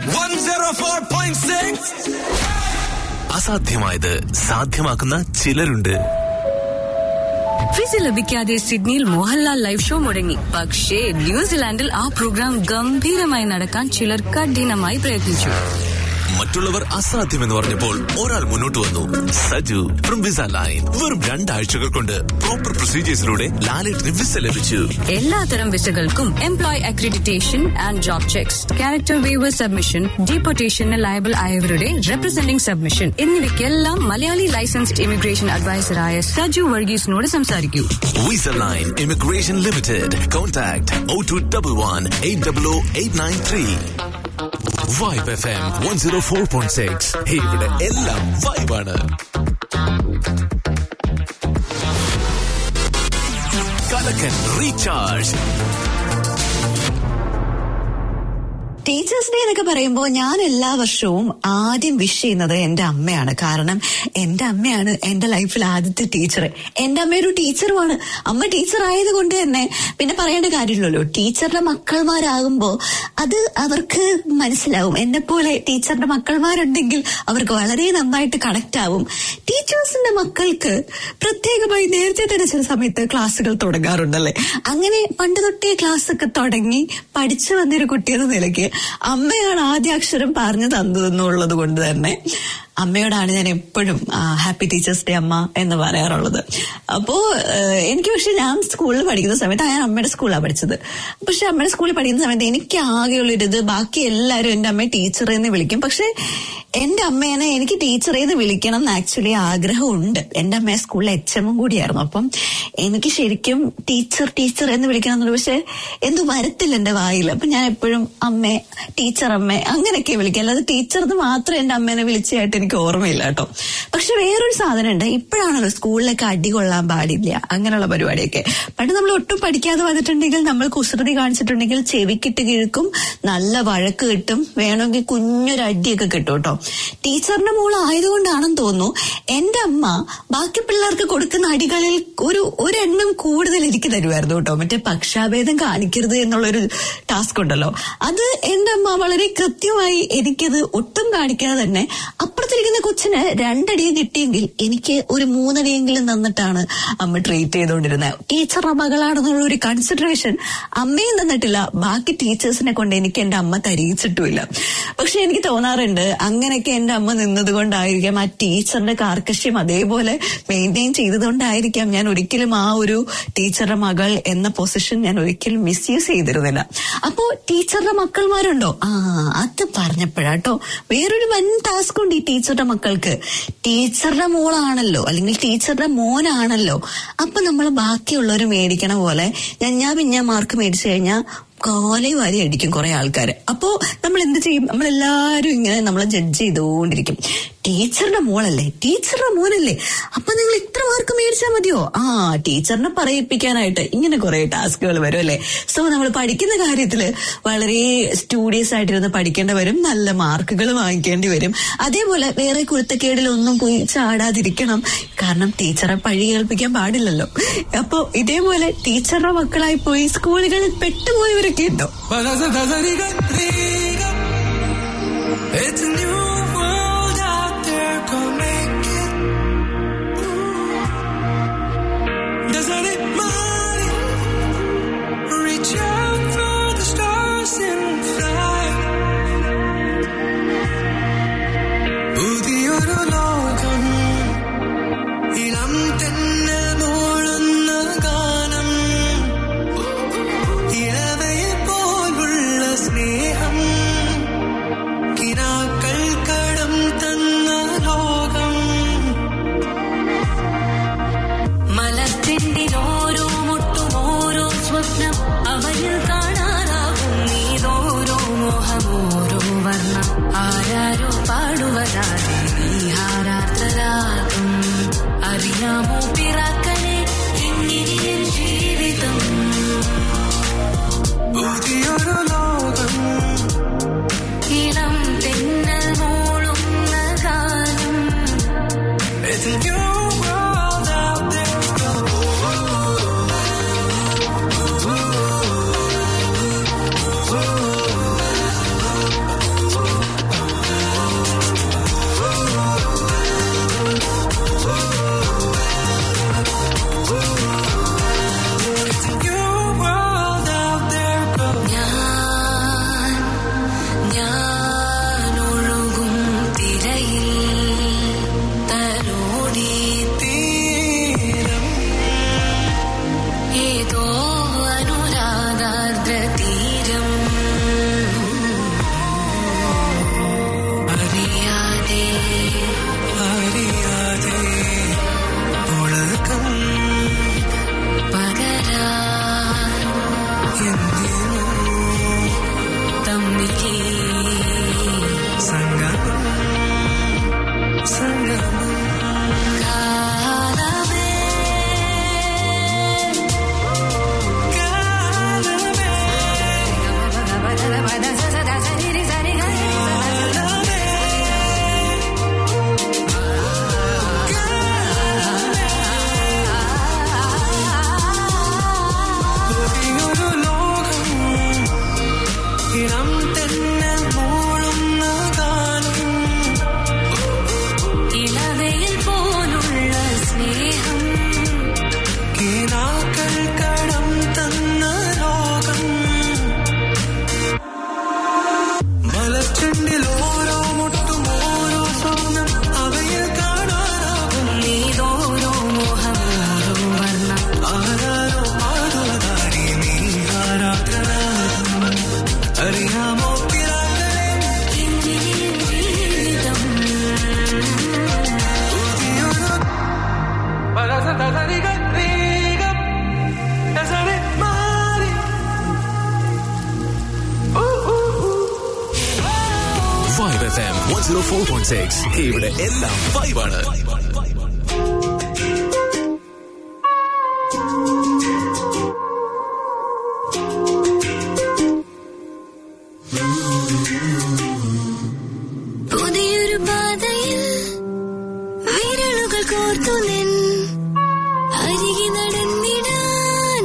104.6. അസാധ്യമായത് സാധ്യമാക്കുന്ന ചിലരുണ്ട് visa ലഭിക്കാതെ സിഡ്നിയിൽ Mohanlal live show മുടങ്ങി പക്ഷേ ന്യൂസിലാൻഡിൽ ആ പ്രോഗ്രാം ഗംഭീരമായി നടക്കാൻ ചിലർ കഠിനമായി പ്രയത്നിച്ചു മറ്റുള്ളവർ അസാധ്യമെന്ന് പറഞ്ഞപ്പോൾ ഒരാൾ മുന്നോട്ട് വന്നു സജു ഫ്രം വിസ ലൈൻ വെറും രണ്ടാഴ്ചകൾ കൊണ്ട് പ്രോപ്പർ പ്രൊസീജിയേഴ്സിലൂടെ ലാലേട്ടിന് വിസ ലഭിച്ചു എല്ലാത്തരം വിസകൾക്കും employ accreditation and job checks character waiver submission ഡീപ്പോർട്ടേഷന് ലയബിൾ ആയവരുടെ റെപ്രസെന്റിംഗ് സബ്മിഷൻ എന്നിവയ്ക്കെല്ലാം മലയാളി ലൈസൻസ്ഡ് ഇമിഗ്രേഷൻ അഡ്വൈസറായ സജു വർഗീസിനോട് സംസാരിക്കൂ visa line immigration limited contact O two double one eight double O eight nine three Vibe F M one zero four point six ഇവിടെ എല്ലാം വൈബാണ് കലക്കൻ റീചാർജ് ടീച്ചേഴ്സ് ഡേ എന്നൊക്കെ പറയുമ്പോൾ ഞാൻ എല്ലാ വർഷവും ആദ്യം വിഷ് ചെയ്യുന്നത് എന്റെ അമ്മയാണ് കാരണം എന്റെ അമ്മയാണ് എന്റെ ലൈഫിൽ ആദ്യത്തെ ടീച്ചർ എന്റെ അമ്മ ഒരു ടീച്ചറുമാണ് അമ്മ ടീച്ചർ ആയത് കൊണ്ട് തന്നെ പിന്നെ പറയേണ്ട കാര്യമില്ലല്ലോ ടീച്ചറുടെ മക്കൾമാരാകുമ്പോൾ അത് അവർക്ക് മനസ്സിലാവും എന്നെ പോലെ ടീച്ചറുടെ മക്കൾമാരുണ്ടെങ്കിൽ അവർക്ക് വളരെ നന്നായിട്ട് കണക്ട് ആവും ടീച്ചേഴ്സിന്റെ മക്കൾക്ക് പ്രത്യേകമായി നേരത്തെ തന്നെ ചില സമയത്ത് ക്ലാസ്സുകൾ തുടങ്ങാറുണ്ടല്ലേ അങ്ങനെ പണ്ട് തൊട്ടേ ക്ലാസ് ഒക്കെ തുടങ്ങി പഠിച്ചു വന്നൊരു കുട്ടി എന്ന നിലയ്ക്ക് അമ്മയാണ് ആദ്യ അക്ഷരം പറഞ്ഞു തന്നതെന്നുള്ളത് കൊണ്ട് തന്നെ അമ്മയോടാണ് ഞാൻ എപ്പോഴും ഹാപ്പി ടീച്ചേഴ്സ് ഡേ അമ്മ എന്ന് പറയാറുള്ളത് അപ്പോ ഏഹ്, എനിക്ക് പക്ഷെ ഞാൻ സ്കൂളിൽ പഠിക്കുന്ന സമയത്ത് ഞാൻ അമ്മയുടെ സ്കൂളിലാണ് പഠിച്ചത് പക്ഷെ അമ്മയുടെ സ്കൂളിൽ പഠിക്കുന്ന സമയത്ത് എനിക്ക് ആകെയുള്ളൊരിത് ബാക്കി എല്ലാവരും എന്റെ അമ്മയെ ടീച്ചറെ എന്ന് വിളിക്കും പക്ഷെ എന്റെ അമ്മേനെ എനിക്ക് ടീച്ചറെ എന്ന് വിളിക്കണം എന്ന് ആക്ച്വലി ആഗ്രഹമുണ്ട് എന്റെ അമ്മയെ സ്കൂളിൽ എച്ച് എമ്മും കൂടിയായിരുന്നു അപ്പം എനിക്ക് ശരിക്കും ടീച്ചർ ടീച്ചർ എന്ന് വിളിക്കണം എന്നുള്ളത് പക്ഷെ എന്തു വരത്തില്ല എന്റെ വായിൽ അപ്പൊ ഞാൻ എപ്പോഴും അമ്മേ ടീച്ചർ അമ്മേ അങ്ങനെയൊക്കെ വിളിക്കുക അല്ലാതെ ടീച്ചർ എന്ന് മാത്രം എന്റെ അമ്മേനെ വിളിച്ചതായിട്ട് എനിക്ക് ഓർമ്മയില്ല കേട്ടോ പക്ഷെ വേറൊരു സാധനം ഉണ്ട് ഇപ്പോഴാണല്ലോ സ്കൂളിലൊക്കെ അടി കൊള്ളാൻ പാടില്ല അങ്ങനെയുള്ള പരിപാടിയൊക്കെ പണ്ട് നമ്മൾ ഒട്ടും പഠിക്കാതെ വന്നിട്ടുണ്ടെങ്കിൽ നമ്മൾ കുസൃതി കാണിച്ചിട്ടുണ്ടെങ്കിൽ ചെവിക്കിട്ട് കിഴക്കും നല്ല വഴക്ക് കിട്ടും വേണമെങ്കിൽ കുഞ്ഞൊരു അടിയൊക്കെ കിട്ടും കേട്ടോ ടീച്ചറിന്റെ മോൾ ആയതുകൊണ്ടാണെന്ന് തോന്നുന്നു എന്റെ അമ്മ ബാക്കി പിള്ളേർക്ക് കൊടുക്കുന്ന അടികളിൽ ഒരു ഒരെണ്ണം കൂടുതൽ എനിക്ക് തരുമായിരുന്നു കേട്ടോ മറ്റേ പക്ഷാഭേദം കാണിക്കരുത് എന്നുള്ളൊരു ടാസ്ക് ഉണ്ടല്ലോ അത് എന്റെ അമ്മ വളരെ കൃത്യമായി എനിക്കത് ഒട്ടും കാണിക്കാതെ തന്നെ അപ്പുറത്തിരിക്കുന്ന കൊച്ചിന് രണ്ടടി കിട്ടിയെങ്കിൽ എനിക്ക് ഒരു മൂന്നടിയെങ്കിലും തന്നിട്ടാണ് അമ്മ ട്രീറ്റ് ചെയ്തുകൊണ്ടിരുന്നത് ടീച്ചറുടെ മകളാണെന്നുള്ള ഒരു കൺസിഡറേഷൻ അമ്മയും തന്നിട്ടില്ല ബാക്കി ടീച്ചേഴ്സിനെ കൊണ്ട് എനിക്ക് എന്റെ അമ്മ തരിയിച്ചിട്ടുമില്ല പക്ഷെ എനിക്ക് തോന്നാറുണ്ട് അങ്ങനെയൊക്കെ എന്റെ അമ്മ നിന്നത് കൊണ്ടായിരിക്കാം ആ ടീച്ചറിന്റെ കാർക്കശ്യം അതേപോലെ മെയിൻറ്റെയിൻ ചെയ്തതുകൊണ്ടായിരിക്കാം ഞാൻ ഒരിക്കലും ആ ഒരു ടീച്ചറുടെ മകൾ എന്ന പൊസിഷൻ ഞാൻ ഒരിക്കലും മിസ്യൂസ് ചെയ്തിരുന്നില്ല അപ്പോ ടീച്ചറുടെ മക്കൾമാരുണ്ടോ ആ അത് പറഞ്ഞപ്പോഴാട്ടോ വേറൊരു വൻ ടാസ്ക് ഉണ്ട് ഈ ടീച്ചറുടെ മക്കൾക്ക് ടീച്ചറുടെ മോളാണല്ലോ അല്ലെങ്കിൽ ടീച്ചറുടെ മോനാണല്ലോ അപ്പൊ നമ്മൾ ബാക്കിയുള്ളവർ മേടിക്കണ പോലെ ഞാൻ ഞാൻ പിന്നെ മാർക്ക് മേടിച്ചു കഴിഞ്ഞാൽ കാലേ വാരി അടിക്കും കുറെ ആൾക്കാര് അപ്പോ നമ്മൾ എന്ത് ചെയ്യും നമ്മളെല്ലാരും ഇങ്ങനെ നമ്മളെ ജഡ്ജ് ചെയ്തുകൊണ്ടിരിക്കും ടീച്ചറുടെ മോളല്ലേ ടീച്ചറുടെ മോനല്ലേ അപ്പൊ നിങ്ങൾ ഇത്ര മാർക്ക് മേടിച്ചാൽ മതിയോ ആ ടീച്ചറിനെ പറയിപ്പിക്കാനായിട്ട് ഇങ്ങനെ കുറെ ടാസ്കുകൾ വരും അല്ലേ സോ നമ്മൾ പഠിക്കുന്ന കാര്യത്തില് വളരെ സ്റ്റുഡിയസ് ആയിട്ടിരുന്ന് പഠിക്കേണ്ടി വരും നല്ല മാർക്കുകൾ വാങ്ങിക്കേണ്ടി വരും അതേപോലെ വേറെ കുരുത്തക്കേടിലൊന്നും പോയി ചാടാതിരിക്കണം കാരണം ടീച്ചറെ പഴി കേൾപ്പിക്കാൻ പാടില്ലല്ലോ അപ്പോ ഇതേപോലെ ടീച്ചറുടെ മക്കളായി പോയി സ്കൂളുകളിൽ പെട്ടുപോയവരൊക്കെ ഉണ്ടോ It's a new world out there, go make it. Doesn't it mind? Reach out for the stars and fly. പുതിയൊരു ലോകം ഇളം തെന്നൽ മൂളുന്ന ഗാനം ഇളവയെ പോലുള്ള സ്നേഹം കിനാക്കൾ അറിയാതെ നീ ഹാരാർത്തരാകും അറിയാമോ പിറാക്കളെ എങ്ങനെ ജീവിതം പുതിയൊരു ലോകം ഇളം തെന്നൽ മൂളുന്ന ഗാനം It's a new world out there. It's a new world out there. Go. ഞാൻ ഞാൻ ഒഴുകും തിരയിൽ തലോടി തീരം ഏതോ അനുരാഗാർദ്ര തീരം അറിയാതെ അറിയാതെ ഉളകം പകരാൻ എന്തിനു തമ്മിലേ സംഗമം സംഗമം കാലമേ പുതിയൊരു ലോകം ഇളം തന്നെ മൂളുന്ന ഗാനം ഇളവയിൽ പോലുള്ള സ്നേഹം കിനാക്കൾ കടം തന്ന ലോകം മലച്ചെണ്ടിൽ ഓരോ മുട്ടും ഓരോ സ്വപ്നം അവയിൽ കാണാനാകും നീതോരോ മോഹമോരോ വർണ്ണം ആരാരോ പാടുവതാരി നീ ആരാധനാകും അറിയാമോ പിറാക്കളെ ജീവിതം പുതിയൊരു പരസതരിക നീകം എസറി മാറി ഊ ഊ ഊ Vibe F M one zero four point six ഇവിടെ എല്ലാം വൈബാണ് പുതിയൊരു പാതയിൽ വിരലുകൾ കോർത്തു നിൻ അരികെ നടന്നിടാൻ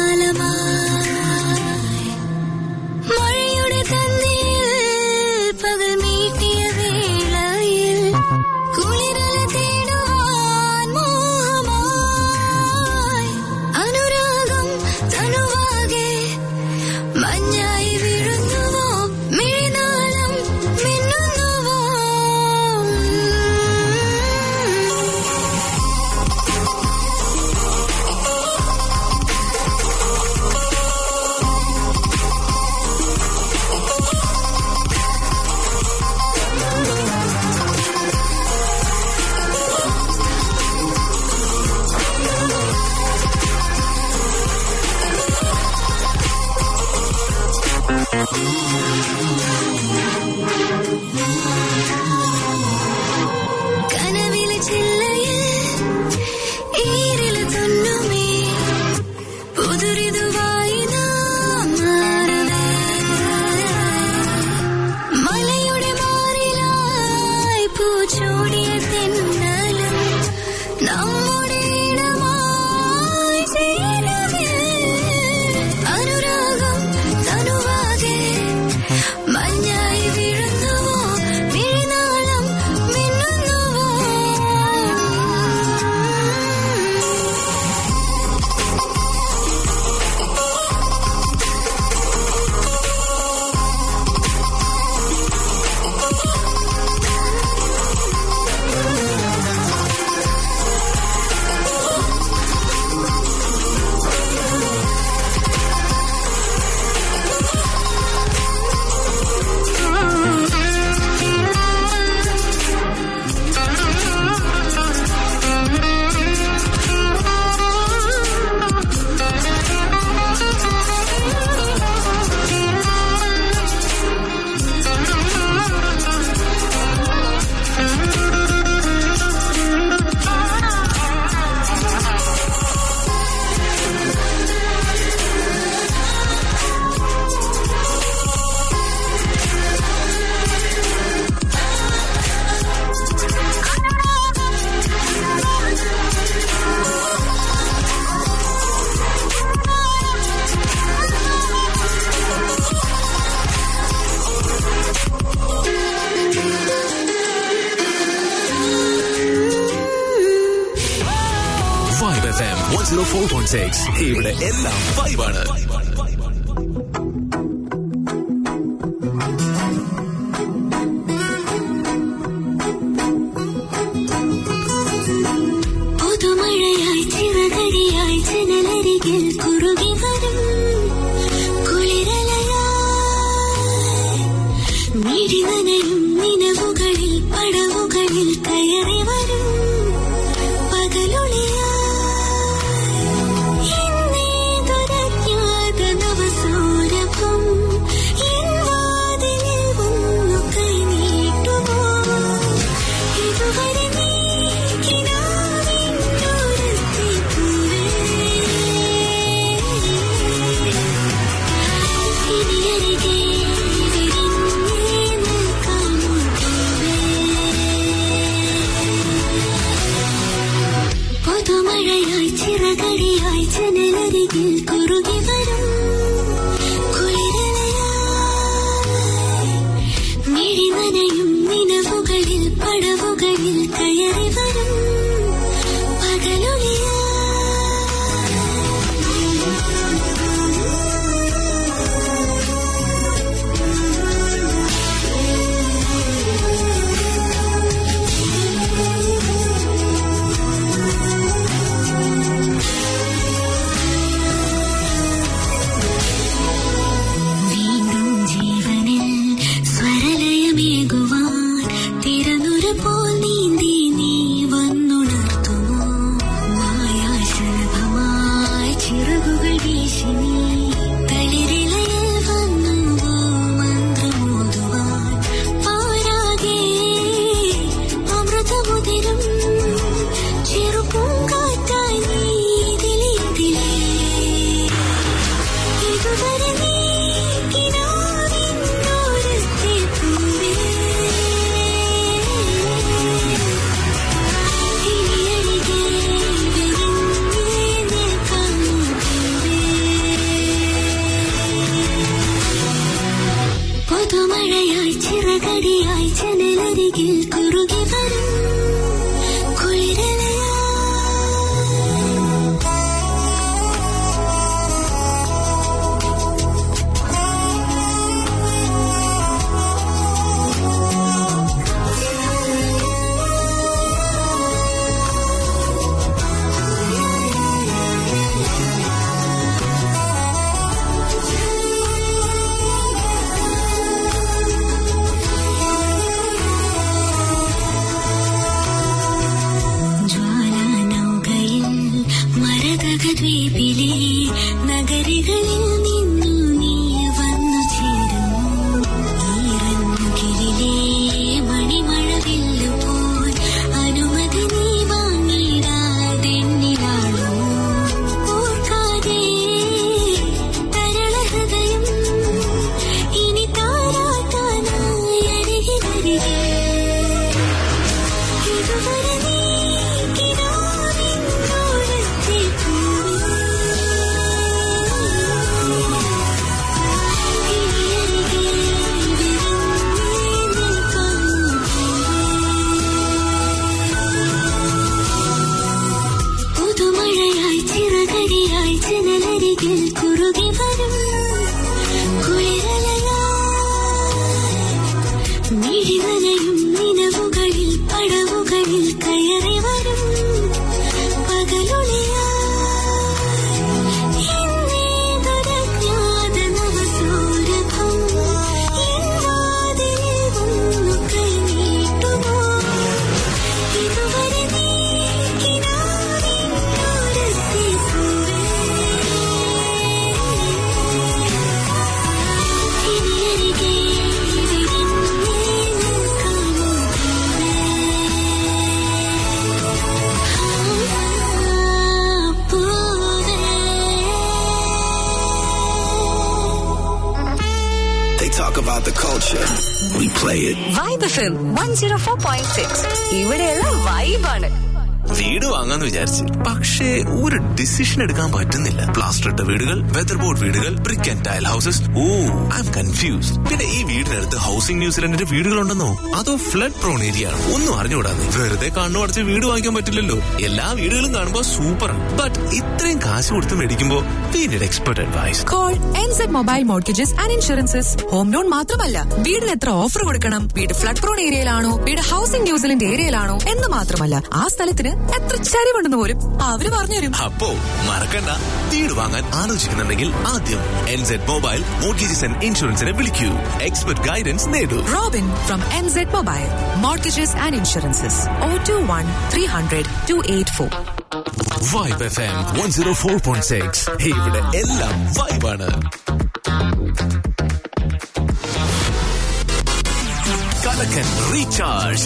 കാലമായി മഴയുടെ തന്നിൽ പകൽ മീട്ടിയ വേളയിൽ കുളിരല തേടുവാൻ F M one zero four point six ഇവിടെ എല്ലാം വൈബാണ് പുതുമഴയായി ചിറകരിയായി ജനലരികിൽ കുറുകി വരും കുളിരലയായി മിഴി നനയും നിലവുകളിൽ പടവുകളിൽ കയറി വരും പകലൊളിയായി എന്നേതൊരജ്ഞാത നവസൗരഭം എൻ വാതിലിൽ വന്നു കൈനീട്ടുമോ ഇതുവരെ നീ കിനാവിൻ ദൂരത്തെ പൂവേ ഇനി അരികെ വിരിഞ്ഞേ നിൽക്കാമോ പൂവേ പുതുമഴയായി ചിറകരിയായി ജനലരികിൽ കുറുകി വരും കുളിരലയായി മിഴി നനയും നിലവുകളിൽ പടവുകളിൽ കയറി വരും വീണ്ടും ജീവനിൽ സ്വരലയമേകുവാൻ തിരനുര പോൽ നീന്തി നീ വന്നുണർത്തുമോ മായാശലഭമായി ചിറകുകൾ വീശി നീ തളിരിലയിൽ വന്നുവോ മന്ത്രമോതുവാൻ പാരാകെ അമൃതമുതിരും ചെറുപൂങ്കാറ്റായി നീ ഇതിലേ ഇതിലേ ഇതുവരെ നീ കിനാവിൻ ദൂരത്തെ പൂവേ ഇനി അരികെ വിരിഞ്ഞേ നിൽക്കാമോ പൂവേ പുതുമഴയായി ചിറകടിയായി ജനലരികിൽ കുറുകി വരും കുളിരലയായി ജ്വാലാനൗകയിൽ മരതകദ്വീപിലെ നഗരികളിൽ നിന്നു നീ വന്നു ചേരുമോ ഈറന്നുകിലെ മണിമഴവില്ലു പോൽ അനുമതി നീ വാങ്ങിടാതെന്നിലാണോ ഓർക്കാതെ തരള ഹൃദയം ഇനി താരാട്ടാനായി അരികിലരികെ ഇതുവരെ നീ കിനാവിൻ ദൂരത്തെ പൂവേ ഇനി അരികെ വിരിഞ്ഞേ നിൽക്കാമോ പുതുമഴയായി ചിറകരിയായി ജനലരികിൽ കുറുകി വരും കുളിരലയായി മിഴി നനയും നിലവുകളിൽ പടവുകളിൽ കയറി വരും പകലൊളിയായി എന്നേതൊരജ്ഞാത നവസൗരഭം എൻ വാതിലിൽ വന്നു കൈനീട്ടുമോ ഇതുവരെ നീ കിനാവിൻ ദൂരത്തെ പൂവേ ഇനി അരികെ വിരിഞ്ഞേ നിൽക്കാമോ They talk about the culture. We play it. Vibe F M one zero four point six ഇവിടെയുള്ള വൈബാണ് വീട് വാങ്ങാന്ന് വിചാരിച്ച് പക്ഷേ ഒരു ഡിസിഷൻ എടുക്കാൻ പറ്റുന്നില്ല പ്ലാസ്റ്റർ ഇട്ട വീടുകൾ വെതർ ബോർഡ് വീടുകൾ brick and tile houses oh I'm confused പിന്നെ ഈ വീടിനടുത്ത് ഹൗസിംഗ് ന്യൂസിലൻഡിന്റെ വീടുകളുണ്ടെന്നോ അതോ ഫ്ലഡ് പ്രോൺ ഏരിയ ആണ് ഒന്നും അറിഞ്ഞുകൂടാതെ വെറുതെ കണ്ണു അടച്ച് വീട് വാങ്ങിക്കാൻ പറ്റില്ലല്ലോ എല്ലാ വീടുകളും കാണുമ്പോ സൂപ്പർ ബട്ട് ഇത്രയും കാശ് കൊടുത്ത് മേടിക്കുമ്പോ we need expert advice call NZ Mobile Mortgages and Insurances home loan മാത്രമല്ല വീടിന് എത്ര ഓഫർ കൊടുക്കണം വീട് ഫ്ലഡ് പ്രോൺ ഏരിയയിലാണോ വീട് ഹൗസിംഗ് ന്യൂസിലൻഡ് ഏരിയയിലാണോ എന്ന് മാത്രമല്ല ആ സ്ഥലത്തിന് എത്ര ചരിവുണ്ടെന്ന് പോലും അവര് പറഞ്ഞുതരും അപ്പോ മറക്കണ്ട വീട് വാങ്ങാൻ ആലോചിക്കുന്നുണ്ടെങ്കിൽ ആദ്യം എൻസെഡ് മൊബൈൽ മോർഗേജസ് ആൻഡ് ഇൻഷുറൻസിനെ വിളിക്കൂ എക്സ്പെർട്ട് ഗൈഡൻസ് നേടൂ Robin from NZ Mobile Mortgages and Insurances O two one three hundred two eight four Vibe F M one zero four point six ഇവിടെ എല്ലാം വൈബാണ് കലക്കൻ റീചാർജ്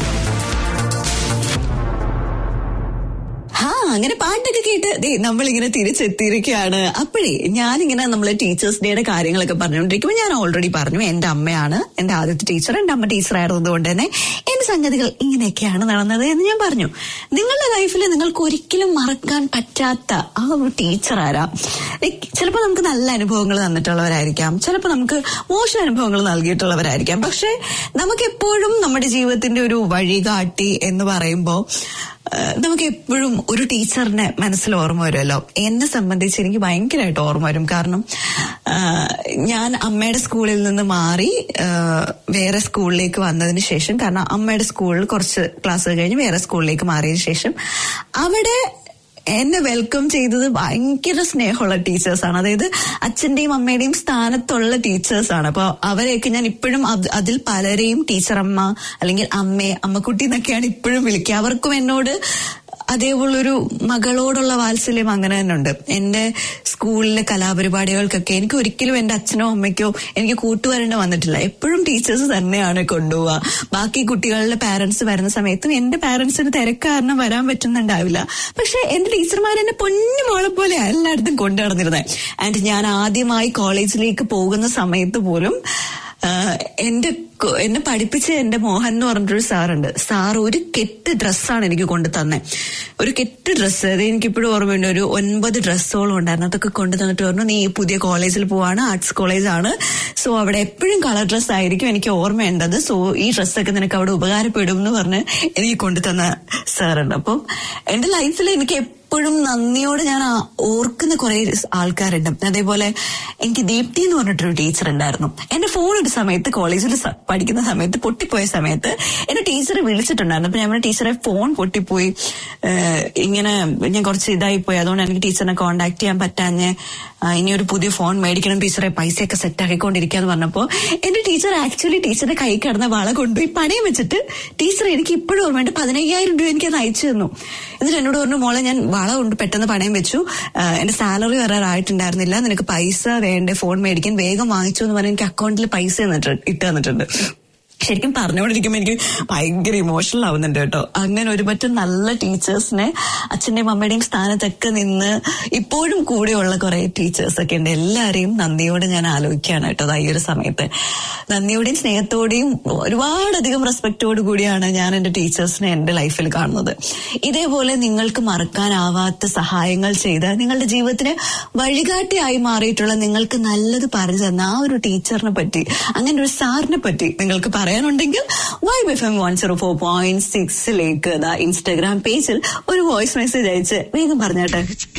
ആ അങ്ങനെ പാട്ടൊക്കെ കേട്ട് ദേ നമ്മളിങ്ങനെ തിരിച്ചെത്തിയിരിക്കുകയാണ് അപ്പോഴേ ഞാനിങ്ങനെ നമ്മളെ ടീച്ചേഴ്സ് ഡേയുടെ കാര്യങ്ങളൊക്കെ പറഞ്ഞുകൊണ്ടിരിക്കുമ്പോൾ ഞാൻ ഓൾറെഡി പറഞ്ഞു എന്റെ അമ്മയാണ് എന്റെ ആദ്യത്തെ ടീച്ചർ എന്റെ അമ്മ ടീച്ചർ ആയിരുന്നതുകൊണ്ട് തന്നെ എന്റെ സംഗതികൾ ഇങ്ങനെയൊക്കെയാണ് നടന്നത് എന്ന് ഞാൻ പറഞ്ഞു നിങ്ങളുടെ ലൈഫിൽ നിങ്ങൾക്ക് ഒരിക്കലും മറക്കാൻ പറ്റാത്ത ആ ഒരു ടീച്ചർ ആരാ ചിലപ്പോൾ നമുക്ക് നല്ല അനുഭവങ്ങൾ തന്നിട്ടുള്ളവരായിരിക്കാം ചിലപ്പോൾ നമുക്ക് മോശം അനുഭവങ്ങൾ നൽകിയിട്ടുള്ളവരായിരിക്കാം പക്ഷെ നമുക്ക് എപ്പോഴും നമ്മുടെ ജീവിതത്തിന്റെ ഒരു വഴികാട്ടി എന്ന് പറയുമ്പോൾ നമുക്ക് എപ്പോഴും ഒരു ടീച്ചറിനെ മനസ്സിൽ ഓർമ്മ വരുമല്ലോ എന്നെ സംബന്ധിച്ച് എനിക്ക് ഭയങ്കരമായിട്ട് ഓർമ്മ വരും കാരണം ആ, ഞാൻ അമ്മയുടെ സ്കൂളിൽ നിന്ന് മാറി ആ, വേറെ സ്കൂളിലേക്ക് വന്നതിന് ശേഷം കാരണം അമ്മയുടെ സ്കൂളിൽ കുറച്ച് ക്ലാസ് കഴിഞ്ഞ് വേറെ സ്കൂളിലേക്ക് മാറിയതിനു ശേഷം അവിടെ എന്നെ വെൽക്കം ചെയ്തത് ഭയങ്കര സ്നേഹമുള്ള ടീച്ചേഴ്സാണ് അതായത് അച്ഛന്റെയും അമ്മയുടെയും സ്ഥാനത്തുള്ള ടീച്ചേഴ്സാണ് അപ്പൊ അവരെയൊക്കെ ഞാൻ ഇപ്പോഴും അത് അതിൽ പലരെയും ടീച്ചറമ്മ അല്ലെങ്കിൽ അമ്മേ അമ്മക്കുട്ടി എന്നൊക്കെയാണ് ഇപ്പോഴും വിളിക്കുക അവർക്കും എന്നോട് അതേപോലൊരു മകളോടുള്ള വാത്സല്യം അങ്ങനെ തന്നെ ഉണ്ട് എന്റെ സ്കൂളിലെ കലാപരിപാടികൾക്കൊക്കെ എനിക്ക് ഒരിക്കലും എന്റെ അച്ഛനോ അമ്മയ്ക്കോ എനിക്ക് കൂട്ടുവരേണ്ട വന്നിട്ടില്ല എപ്പോഴും ടീച്ചേഴ്സ് തന്നെയാണ് കൊണ്ടുപോവുക ബാക്കി കുട്ടികളുടെ പാരന്റ്സ് വരുന്ന സമയത്തും എന്റെ പാരന്റ്സിന് തിരക്ക് കാരണം വരാൻ പറ്റുന്നുണ്ടാവില്ല പക്ഷെ എന്റെ ടീച്ചർമാർ എന്നെ പൊന്നു മോളെ പോലെ എല്ലായിടത്തും കൊണ്ടു നടന്നിരുന്നത് ആൻഡ് ഞാൻ ആദ്യമായി കോളേജിലേക്ക് പോകുന്ന സമയത്ത് പോലും ആഹ് എന്റെ കൊ- എന്നെ പഠിപ്പിച്ച എന്റെ മോഹൻ എന്ന് പറഞ്ഞിട്ടൊരു സാറുണ്ട് സാർ ഒരു കെട്ട് ഡ്രസ്സാണ് എനിക്ക് കൊണ്ടു തന്നെ ഒരു കെട്ട് ഡ്രസ്സ് അത് എനിക്കിപ്പോഴും ഓർമ്മയുണ്ട് ഒരു ഒൻപത് ഡ്രസ്സോളം ഉണ്ടായിരുന്നു അതൊക്കെ കൊണ്ടു തന്നിട്ട് പറഞ്ഞു നീ പുതിയ കോളേജിൽ പോവാണ് ആർട്സ് കോളേജാണ് സോ അവിടെ എപ്പോഴും കളർ ഡ്രസ്സ് ആയിരിക്കും എനിക്ക് ഓർമ്മയുണ്ടത് സോ ഈ ഡ്രസ്സൊക്കെ നിനക്ക് അവിടെ ഉപകാരപ്പെടും എന്ന് പറഞ്ഞ് എനിക്ക് കൊണ്ടു തന്ന സാറുണ്ട് അപ്പം എന്റെ ലൈഫിൽ എനിക്ക് എപ്പോഴും നന്ദിയോടെ ഞാൻ ആ- ഓർക്കുന്ന കുറെ ആൾക്കാരുണ്ട് അതേപോലെ എനിക്ക് ദീപ്തി എന്ന് പറഞ്ഞിട്ടൊരു ടീച്ചർ ഉണ്ടായിരുന്നു എന്റെ ഫോൺ ഒരു സമയത്ത് കോളേജിൽ സ- പഠിക്കുന്ന സമയത്ത് പൊട്ടിപ്പോയ സമയത്ത് എന്റെ ടീച്ചർ വിളിച്ചിട്ടുണ്ടായിരുന്നു അപ്പൊ ഞാൻ ടീച്ചറെ ഫോൺ പൊട്ടിപ്പോയി ഏഹ് ഇങ്ങനെ ഞാൻ കുറച്ച് ഇതായി പോയി അതുകൊണ്ട് എനിക്ക് ടീച്ചറിനെ കോണ്ടാക്ട് ചെയ്യാൻ പറ്റാഞ്ഞ് ആ, ഇനി ഒരു പുതിയ ഫോൺ മേടിക്കണം ടീച്ചറെ പൈസയൊക്കെ സെറ്റ് ആക്കിക്കൊണ്ടിരിക്കാന്ന് പറഞ്ഞപ്പോ എന്റെ ടീച്ചർ ആക്ച്വലി ടീച്ചറുടെ കൈ കിടന്ന വള കൊണ്ടുപോയി പണയം വെച്ചിട്ട് ടീച്ചർ എനിക്ക് ഇപ്പോഴും ഓർമ്മയുണ്ട് പതിനയ്യായിരം രൂപ എനിക്ക് അത് അയച്ചു തന്നു എന്നിട്ട് എന്നോട് പറഞ്ഞു മോളെ ഞാൻ വള കൊണ്ട് പെട്ടെന്ന് പണയം വെച്ചു ആ, എന്റെ സാലറി വരാറായിട്ടുണ്ടായിരുന്നില്ല നിനക്ക് പൈസ വേണ്ടേ ഫോൺ മേടിക്കാൻ വേഗം വാങ്ങിച്ചു എന്ന് പറഞ്ഞ് എനിക്ക് അക്കൗണ്ടിൽ പൈസ തന്നിട്ട് ഇട്ട് തന്നിട്ടുണ്ട് ശരിക്കും പറഞ്ഞുകൊണ്ടിരിക്കുമ്പോൾ എനിക്ക് ഭയങ്കര ഇമോഷണൽ ആവുന്നുണ്ട് കേട്ടോ അങ്ങനെ ഒരു പറ്റം നല്ല ടീച്ചേഴ്സിനെ അച്ഛന്റെയും അമ്മയുടെയും സ്ഥാനത്തൊക്കെ നിന്ന് ഇപ്പോഴും കൂടെയുള്ള കുറെ ടീച്ചേഴ്സ് ഒക്കെ ഉണ്ട് എല്ലാവരെയും നന്ദിയോടെ ഞാൻ ആലോചിക്കുകയാണ് കേട്ടോ ദാ ഈ ഒരു സമയത്ത് നന്ദിയോടെയും സ്നേഹത്തോടെയും ഒരുപാടധികം റെസ്പെക്റ്റോടു കൂടിയാണ് ഞാൻ എന്റെ ടീച്ചേഴ്സിനെ എന്റെ ലൈഫിൽ കാണുന്നത് ഇതേപോലെ നിങ്ങൾക്ക് മറക്കാനാവാത്ത സഹായങ്ങൾ ചെയ്ത് നിങ്ങളുടെ ജീവിതത്തിന് വഴികാട്ടിയായി മാറിയിട്ടുള്ള നിങ്ങൾക്ക് നല്ലത് പറഞ്ഞു തന്ന ആ ഒരു ടീച്ചറിനെ പറ്റി അങ്ങനെ ഒരു സാറിനെ പറ്റി നിങ്ങൾക്ക് പറയാനുണ്ടെങ്കിൽ Vibe F M one zero four point സിക്സിലേക്ക് ഇൻസ്റ്റാഗ്രാം പേജിൽ ഒരു വോയിസ് മെസ്സേജ് അയച്ച് വേഗം പറഞ്ഞാട്ടെ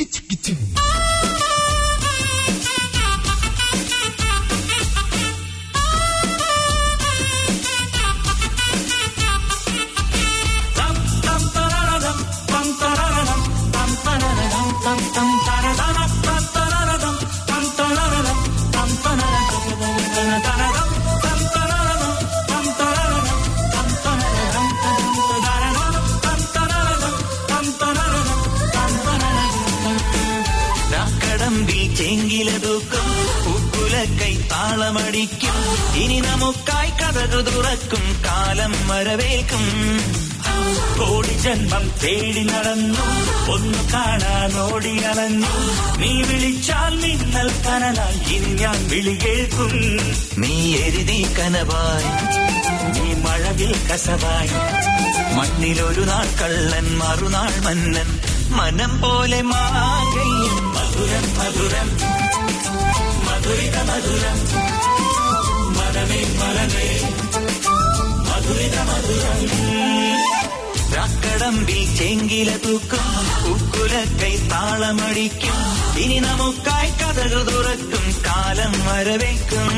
കടമ്പിൽ ചെങ്കിലതൂക്കും ഉക്കുലക്കൈ താളമടിക്കും ഇനി നമുക്കായി കഥകു തുറക്കും കാലം വരവേൽക്കും കോടി ജന്മം തേടി നടന്നു ഒന്ന് കാണാൻ ഓടി അലഞ്ഞു നീ വിളിച്ചാൽ മിന്നൽ കനലായി ഇനി ഞാൻ വിളി കേൾക്കും നീ എരുതി കനവായി നീ മഴവിൽ കസവായി മണ്ണിലൊരു നാൾ കള്ളൻ മറുനാൾ മന്നൻ മനം പോലെ മാകയും മധുരം മധുരം മധുരിത മധുരം മനമേ മനമേ മധുരിത മധുരം രാക്കടമ്പിൽ ചെങ്കില തൂക്കും ഉക്കുല കൈ താളമടിക്കും ഇനി നമുക്കായി കഥകൾ തുറക്കും കാലം വരവേക്കും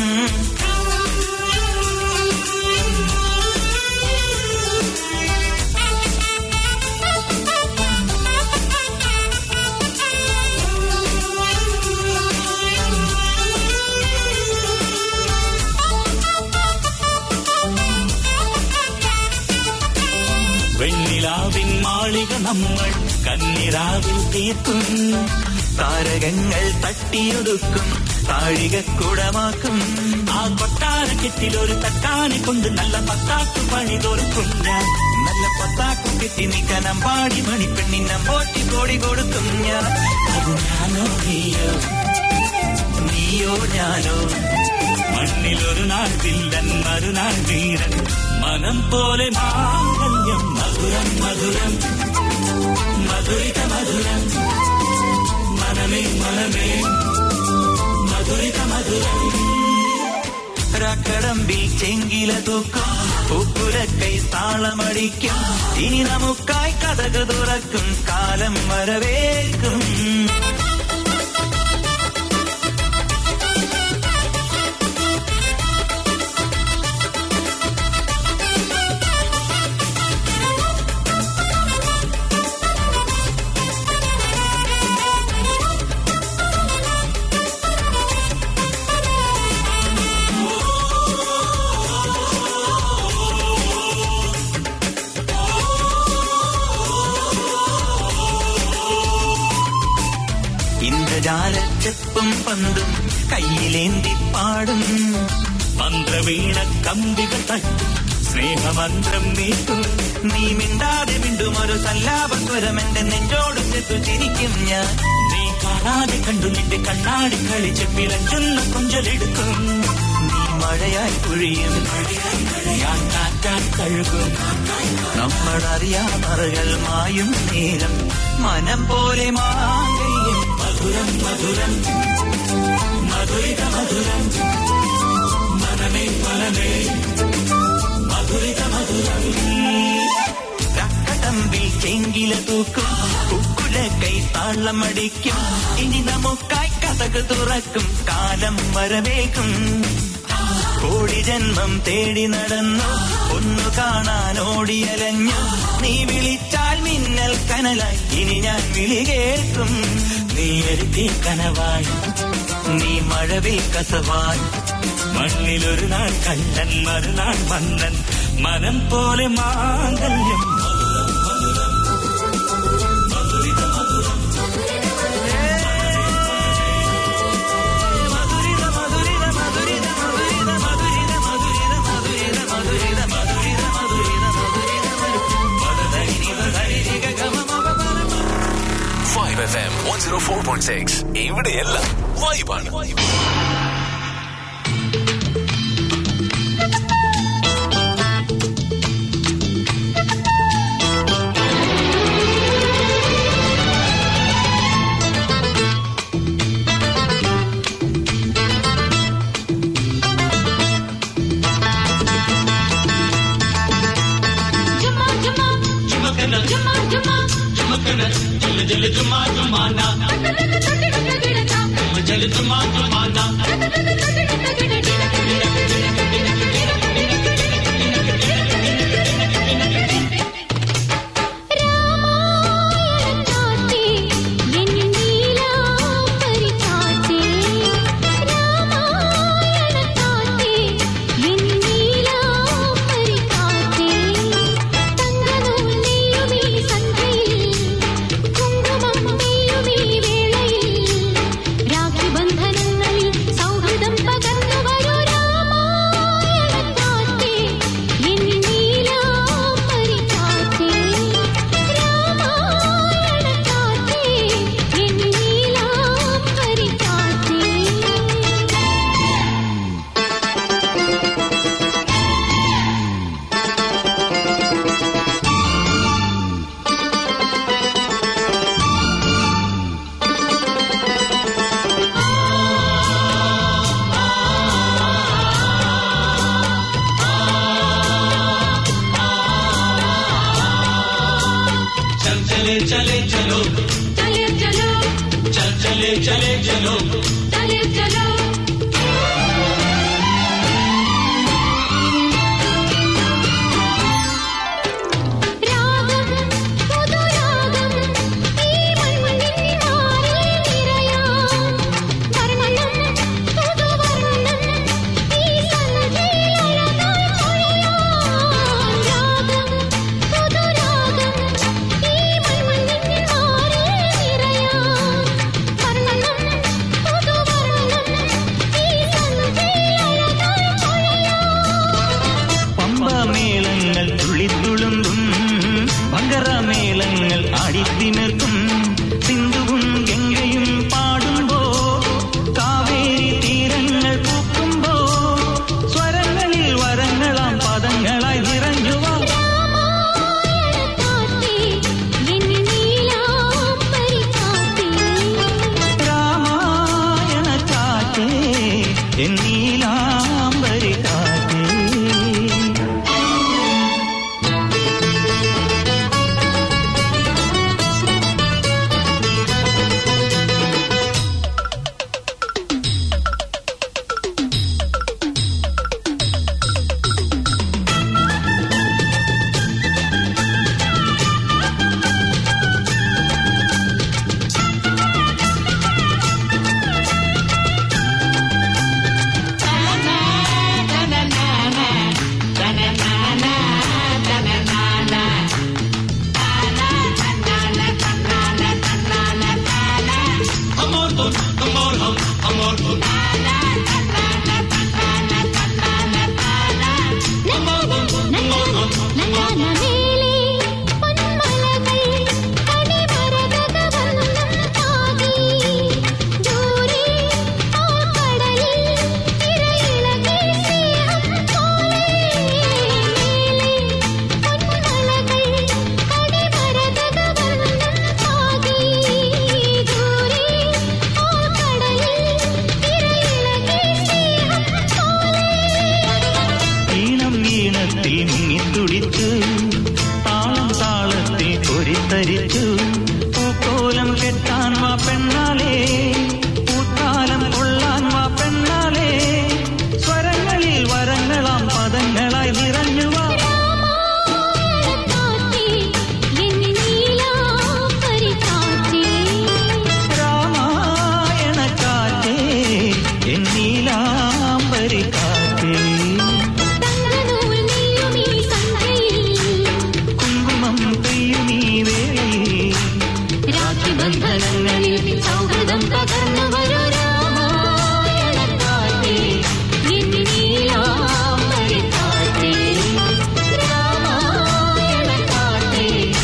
വെണ്ണിലാവിൻ മാളിക നമ്മൾ കന്നിരാവിൽ തീർക്കും താരകങ്ങൾ തട്ടിയൊടുക്കും താഴിക കുടമാക്കും ആ കൊട്ടാരക്കെട്ടിൽ ഒരു തട്ടാനെ കൊണ്ട് നല്ല പത്താക്കു പണി തോർക്കും ഞാൻ നല്ല പത്താക്കു കെട്ടി നിൽക്കണം പാടി മണിപ്പെണ്ണിനം പോട്ടി കോടി കൊടുക്കും ഞാൻ അത് ഞാനോ നീയോ നീയോ ഞാനോ മണ്ണിലൊരു നാൾ വില്ലൻ മറുനാൾ വീരൻ മനം പോലെ മാംഗല്യം മധുരം മധുരം മധുരിത മധുരം മനമേ മനമേ മധുരിത മധുരം രക്കടമ്പിൽ ചെങ്കില തൂക്കും ഉപ്പുരക്കൈ താളമടിക്കും ഇനി നമുക്കായി കഥകൾ തുറക്കും കാലം വരവേൽക്കും ഇന്ദ്രജാലച്ചെപ്പും പന്തും കയ്യിലേന്തി പാടും മന്ത്രവീണ കമ്പികൾ തട്ടും സ്നേഹമന്ത്രം നീട്ടും നീ മിണ്ടാതെ മിണ്ടും ഒരു സല്ലാപസ്വരം എന്റെ നെഞ്ചോട് ചെത്തു ചിരിക്കും ഞാൻ നീ കാണാതെ കണ്ടു നിന്റെ കണ്ണാടി കളിച്ച് പിഴഞ്ചൊന്ന കൊഞ്ചലെടുക്കും നീ മഴയായി പൊഴിയും ഞാൻ കാറ്റാൻ കഴുകും നമ്മളറിയാമറുകൾ മായും നേരം മനം പോലെ മാകയും മധുരം മധുരം മധുരിത മധുരം മനമേ മനമേ മധുരിത മധുരം രക്കടമ്പിൽ ചെങ്കില തൂക്കും ഉക്കുല കൈ താളമടിക്കും ഇനി നമുക്കായി കഥകൾ തുറക്കും കാലം വരവേക്കും കോടി ജന്മം തേടി നടന്നു ഒന്നു കാണാൻ ഓടിയലഞ്ഞു നീ വിളിച്ചാൽ മിന്നൽ കനലായി ഇനി ഞാൻ വിളി കേൾക്കും നീ എരുത്തി കനവായി നീ മഴവിൽ കസവായി മണ്ണിലൊരു നാൾ കണ്ണൻ മറുനാൾ മന്നൻ മനം പോലെ മാംഗല്യം five F M one zero four point six ഇവിടെയെല്ലാം വൈബാണ് രാഖി ബന്ധനങ്ങൾ चले चले चलो चले चलो चल चले चले चलो चले चलो രാഗം പുതുരാഗം ഈ മണ്ണിൻ മാറിൽ നിറയാം വർണ്ണം പുതുവർണ്ണം ഈ സന്ധ്യയിലഴകായി പൊഴിയാം രാഗം പുതുരാഗം ഈ മണ്ണിൻ മാറിൽ നിറയാം വർണ്ണം പുതുവർണ്ണം ഈ സന്ധ്യയിലഴകായി പൊഴിയാം പമ്പമേളങ്ങൾ തുള്ളിത്തുളുമ്പും മകരമേളങ്ങൾ ആടിത്തിമിർക്കും സിന്ധുവും ഗംഗയും പാടുമ്പോ കാവേരി തീരങ്ങൾ പൂക്കുമ്പോ സ്വരങ്ങളിൽ വരങ്ങളാം പദങ്ങളായി നിറഞ്ഞുവാ രാമായണ കാറ്റേ എന്നീലാംബരി കാറ്റേ ഈണം ഈണത്തിൽ മുങ്ങിത്തുടിച്ചു താളം താളത്തിൽ പൊരിത്തരിച്ചു പൂക്കോലം കെട്ടാൻ വാ പെണ്ണാലേ പൂത്താലം കൊള്ളാൻ വാ പെണ്ണാലേ സ്വരങ്ങളിൽ വരങ്ങളാം പദങ്ങളായി നിറഞ്ഞു വാ രാമായണ കാറ്റേ എന്നീലാംബരി കാറ്റേ കുങ്കുമം പെയ്യുമീ വേളയിൽ രാഖിബന്ധനങ്ങളിൽ സൗഹൃദം പകർന്നു വരൂ രാമായണക്കാറ്റേ നീലാംബരിക്കാറ്റേ രാമായണക്കാറ്റേ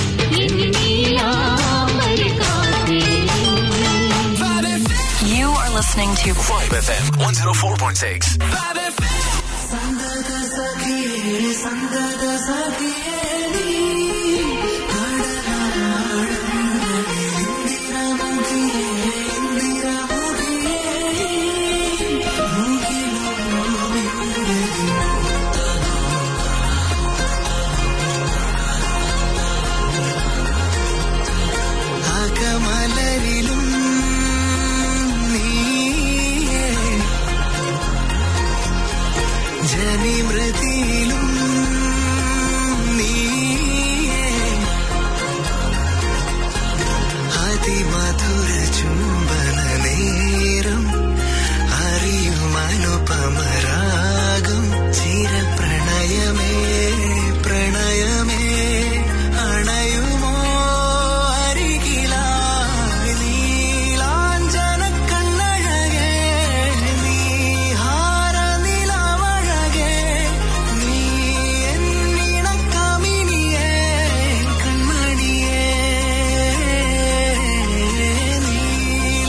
നീലാംബരിക്കാറ്റേ You are listening to Vibe FM 104.6. അകമലരിലും നീയേ ജനിമൃതിയിലും നീയേ അതിമധുര ചുംബന നേരം അറിയുമനുപമരാഗം ചിരപ്രണയമേ പ്രണയമേ അണയുമോ അരികിലായി നീലാഞ്ചന കണ്ണഴകേ നീഹാര നിലവഴകേ നീ എന്നിണക്കമിനിയേ കൺമണിയേ നീലാഞ്ചന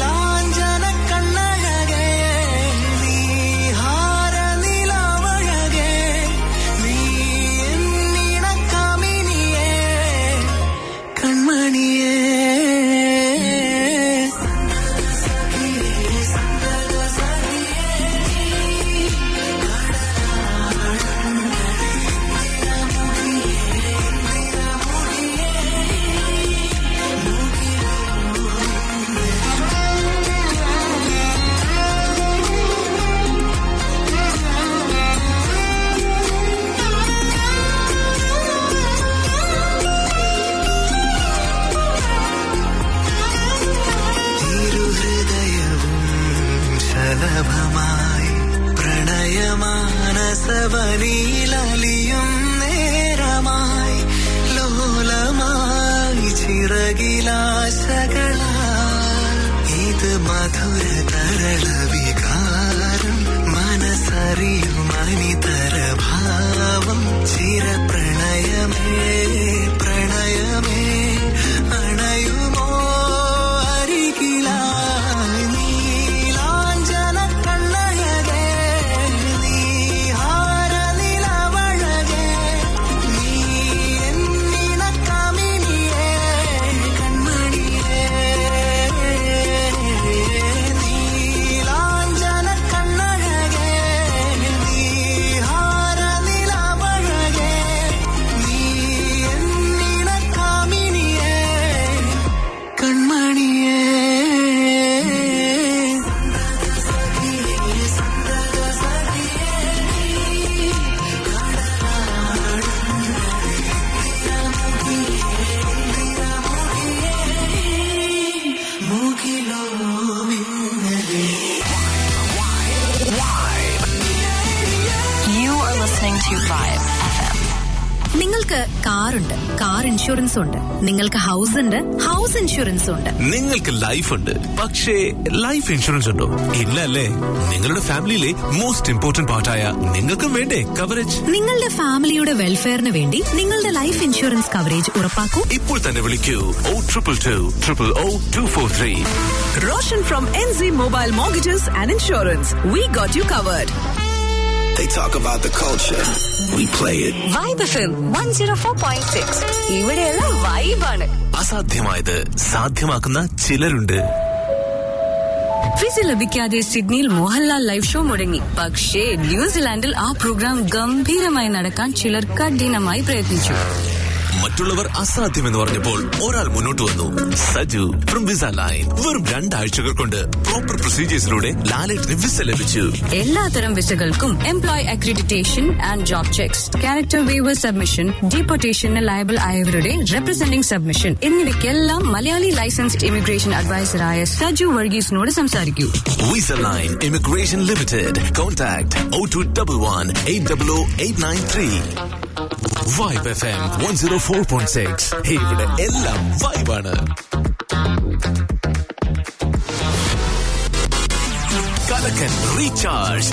പനിയിലലിയും നേരമായി ലോലമായി ചിറകിലാശകളാ ഇത് മധുര തരള വികാരം മനസ്സറിയും അനിതര ഭാവം ചിരപ്രണയമേ പ്രണയമേ അണയുമോ അരികിലായി നീലാഞ്ജന കണ്ണഴകേ നീഹാര നിലവഴകേ നീ എന്നിണ കമിനിയേ കൺമണിയേ നീലാഞ്ജന കണ്ണഴകേ നീഹാര നിലവഴകേ നീ എന്നിണ കമിനിയേ കൺമണിയേ മുകിലോ മിന്നലേ You are listening to Vibe FM. നിങ്ങൾക്ക് കാറുണ്ട് കാർ ഇൻഷുറൻസ് ഉണ്ട് നിങ്ങൾക്ക് ഹൗസ് ഉണ്ട് ഹൗസ് ഇൻഷുറൻസ് ഉണ്ട് നിങ്ങൾക്ക് ലൈഫ് ഉണ്ട് പക്ഷേ ലൈഫ് ഇൻഷുറൻസ് ഉണ്ടോ ഇല്ല അല്ലേ നിങ്ങളുടെ ഫാമിലിയിലെ മോസ്റ്റ് ഇമ്പോർട്ടന്റ് പാർട്ടായ നിങ്ങൾക്കും വേണ്ടേ കവറേജ് നിങ്ങളുടെ ഫാമിലിയുടെ വെൽഫെയറിന് വേണ്ടി നിങ്ങളുടെ ലൈഫ് ഇൻഷുറൻസ് കവറേജ് ഉറപ്പാക്കൂ ഇപ്പോൾ തന്നെ വിളിക്കൂ O triple two triple O two four three Roshan from NZ Mobile Mortgages and Insurance. We got you covered. They talk about the culture. We play it. Vibe FM 104.6. ഇവിടെയെല്ലാം വൈബാണ് അസാധ്യമായത് സാധ്യമാക്കുന്ന ചിലരുണ്ട് visa ലഭിക്കാതെ സിഡ്നിയിൽ Mohanlal live show മുടങ്ങി പക്ഷേ ന്യൂസിലാൻഡിൽ ആ programme ഗംഭീരമായി നടക്കാൻ ചിലർ കഠിനമായി പ്രയത്നിച്ചു മറ്റുള്ളവർ അസാധ്യമെന്ന് പറഞ്ഞപ്പോൾ ഒരാൾ മുന്നോട്ട് വന്നു സജു ഫ്രം വിസ ലൈൻ വെറും രണ്ടാഴ്ചകൾ കൊണ്ട് പ്രോപ്പർ പ്രൊസീജിയേഴ്സിലൂടെ ലാലേട്ടിന് വിസ ലഭിച്ചു എല്ലാത്തരം വിസകൾക്കും employ accreditation and job checks character waiver submission ഡീപ്പോർട്ടേഷന് ലയബിൾ ആയവരുടെ റെപ്രസെന്റിംഗ് സബ്മിഷൻ എന്നിവയ്ക്കെല്ലാം മലയാളി ലൈസൻസ്ഡ് ഇമിഗ്രേഷൻ അഡ്വൈസറായ സജു വർഗീസിനോട് സംസാരിക്കൂ visa line immigration limited contact O two double one eight double O eight nine three Vibe F M one zero four point six ഇവിടെ എല്ലാം വൈബാണ് കലക്കൻ റീചാർജ്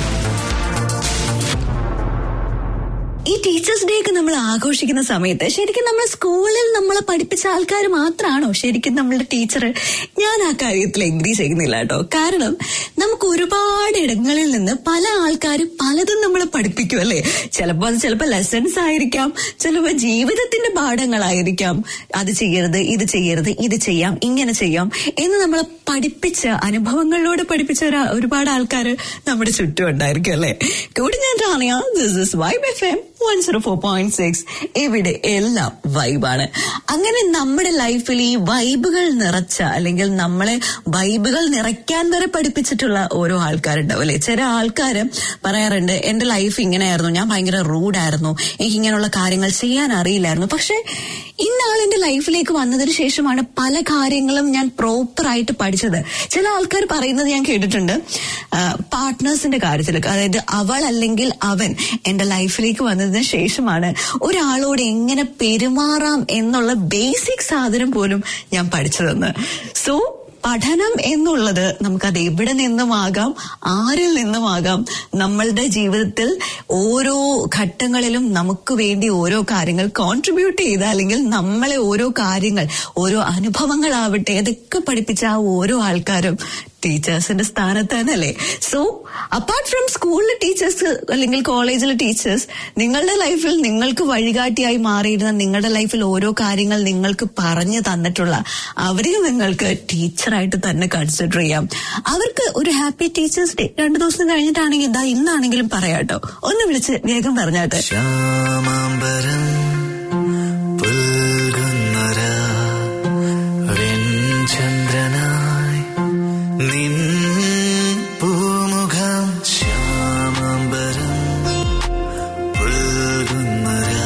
ഈ ടീച്ചേഴ്സ് ഡേ ഒക്കെ നമ്മൾ ആഘോഷിക്കുന്ന സമയത്ത് ശരിക്കും നമ്മൾ സ്കൂളിൽ നമ്മളെ പഠിപ്പിച്ച ആൾക്കാർ മാത്രമാണോ ശരിക്കും നമ്മളുടെ ടീച്ചർ ഞാൻ ആ കാര്യത്തിൽ എഗ്രി ചെയ്യുന്നില്ല കേട്ടോ കാരണം നമുക്ക് ഒരുപാട് ഇടങ്ങളിൽ നിന്ന് പല ആൾക്കാരും പലതും നമ്മളെ പഠിപ്പിക്കും അല്ലേ ചിലപ്പോൾ അത് ചിലപ്പോൾ ലെസൺസ് ആയിരിക്കാം ചിലപ്പോൾ ജീവിതത്തിന്റെ പാഠങ്ങളായിരിക്കാം അത് ചെയ്യരുത് ഇത് ചെയ്യരുത് ഇത് ചെയ്യാം ഇങ്ങനെ ചെയ്യാം എന്ന് നമ്മളെ പഠിപ്പിച്ച അനുഭവങ്ങളിലൂടെ പഠിപ്പിച്ച ഒരു- ഒരുപാട് ആൾക്കാർ നമ്മുടെ ചുറ്റും ഉണ്ടായിരിക്കും അല്ലേ കൂടി ഞാൻ Rania this is Vibe F M one zero four point six ഇവിടെ എല്ലാം വൈബാണ് അങ്ങനെ നമ്മുടെ ലൈഫിൽ ഈ വൈബുകൾ നിറച്ച അല്ലെങ്കിൽ നമ്മളെ വൈബുകൾ നിറയ്ക്കാൻ വരെ പഠിപ്പിച്ചിട്ടുള്ള ഓരോ ആൾക്കാരുണ്ടാവും അല്ലെ ചില ആൾക്കാർ പറയാറുണ്ട് എന്റെ ലൈഫ് ഇങ്ങനെയായിരുന്നു ഞാൻ ഭയങ്കര റൂഡായിരുന്നു എനിക്ക് ഇങ്ങനെയുള്ള കാര്യങ്ങൾ ചെയ്യാൻ അറിയില്ലായിരുന്നു പക്ഷെ ഇന്നാൾ എന്റെ ലൈഫിലേക്ക് വന്നതിന് ശേഷമാണ് പല കാര്യങ്ങളും ഞാൻ പ്രോപ്പർ ആയിട്ട് പഠിച്ചത് ചില ആൾക്കാർ പറയുന്നത് ഞാൻ കേട്ടിട്ടുണ്ട് പാർട്ട്നേഴ്സിന്റെ കാര്യത്തിൽ അതായത് അവൾ അല്ലെങ്കിൽ അവൻ എന്റെ ലൈഫിലേക്ക് വന്നതിന് ശേഷമാണ് ഒരാളോട് എങ്ങനെ പെരുമാറാം എന്നുള്ള ബേസിക് സാധനം പോലും ഞാൻ പഠിച്ചതെന്ന് സോ പഠനം എന്നുള്ളത് നമുക്കത് എവിടെ നിന്നുമാകാം ആരിൽ നിന്നുമാകാം നമ്മളുടെ ജീവിതത്തിൽ ഓരോ ഘട്ടങ്ങളിലും നമുക്ക് വേണ്ടി ഓരോ കാര്യങ്ങൾ കോൺട്രിബ്യൂട്ട് ചെയ്ത അല്ലെങ്കിൽ നമ്മളെ ഓരോ കാര്യങ്ങൾ ഓരോ അനുഭവങ്ങളാവട്ടെ അതൊക്കെ പഠിപ്പിച്ച ആ ഓരോ ആൾക്കാരും ടീച്ചേഴ്സിന്റെ സ്ഥാനത്താണല്ലേ സോ അപ്പാർട്ട് ഫ്രം സ്കൂളിലെ ടീച്ചേഴ്സ് അല്ലെങ്കിൽ കോളേജിലെ ടീച്ചേഴ്സ് നിങ്ങളുടെ ലൈഫിൽ നിങ്ങൾക്ക് വഴികാട്ടിയായി മാറിയിരുന്ന നിങ്ങളുടെ ലൈഫിൽ ഓരോ കാര്യങ്ങൾ നിങ്ങൾക്ക് പറഞ്ഞു തന്നിട്ടുള്ള അവരെ നിങ്ങൾക്ക് ടീച്ചറായിട്ട് തന്നെ കൺസിഡർ ചെയ്യാം അവർക്ക് ഒരു ഹാപ്പി ടീച്ചേഴ്സ് ഡേ രണ്ടു ദിവസം കഴിഞ്ഞിട്ടാണെങ്കിൽ ഇതാ ഇന്നാണെങ്കിലും പറയാട്ടോ ഒന്ന് വിളിച്ച് വേഗം പറഞ്ഞാട്ടെ ശ്യാമാംബരം പുൽകുന്നൊരാ വെൺചന്ദ്രനായി നിൻ പൂമുഖം ശ്യാമാംബരം പുൽകുന്നൊരാ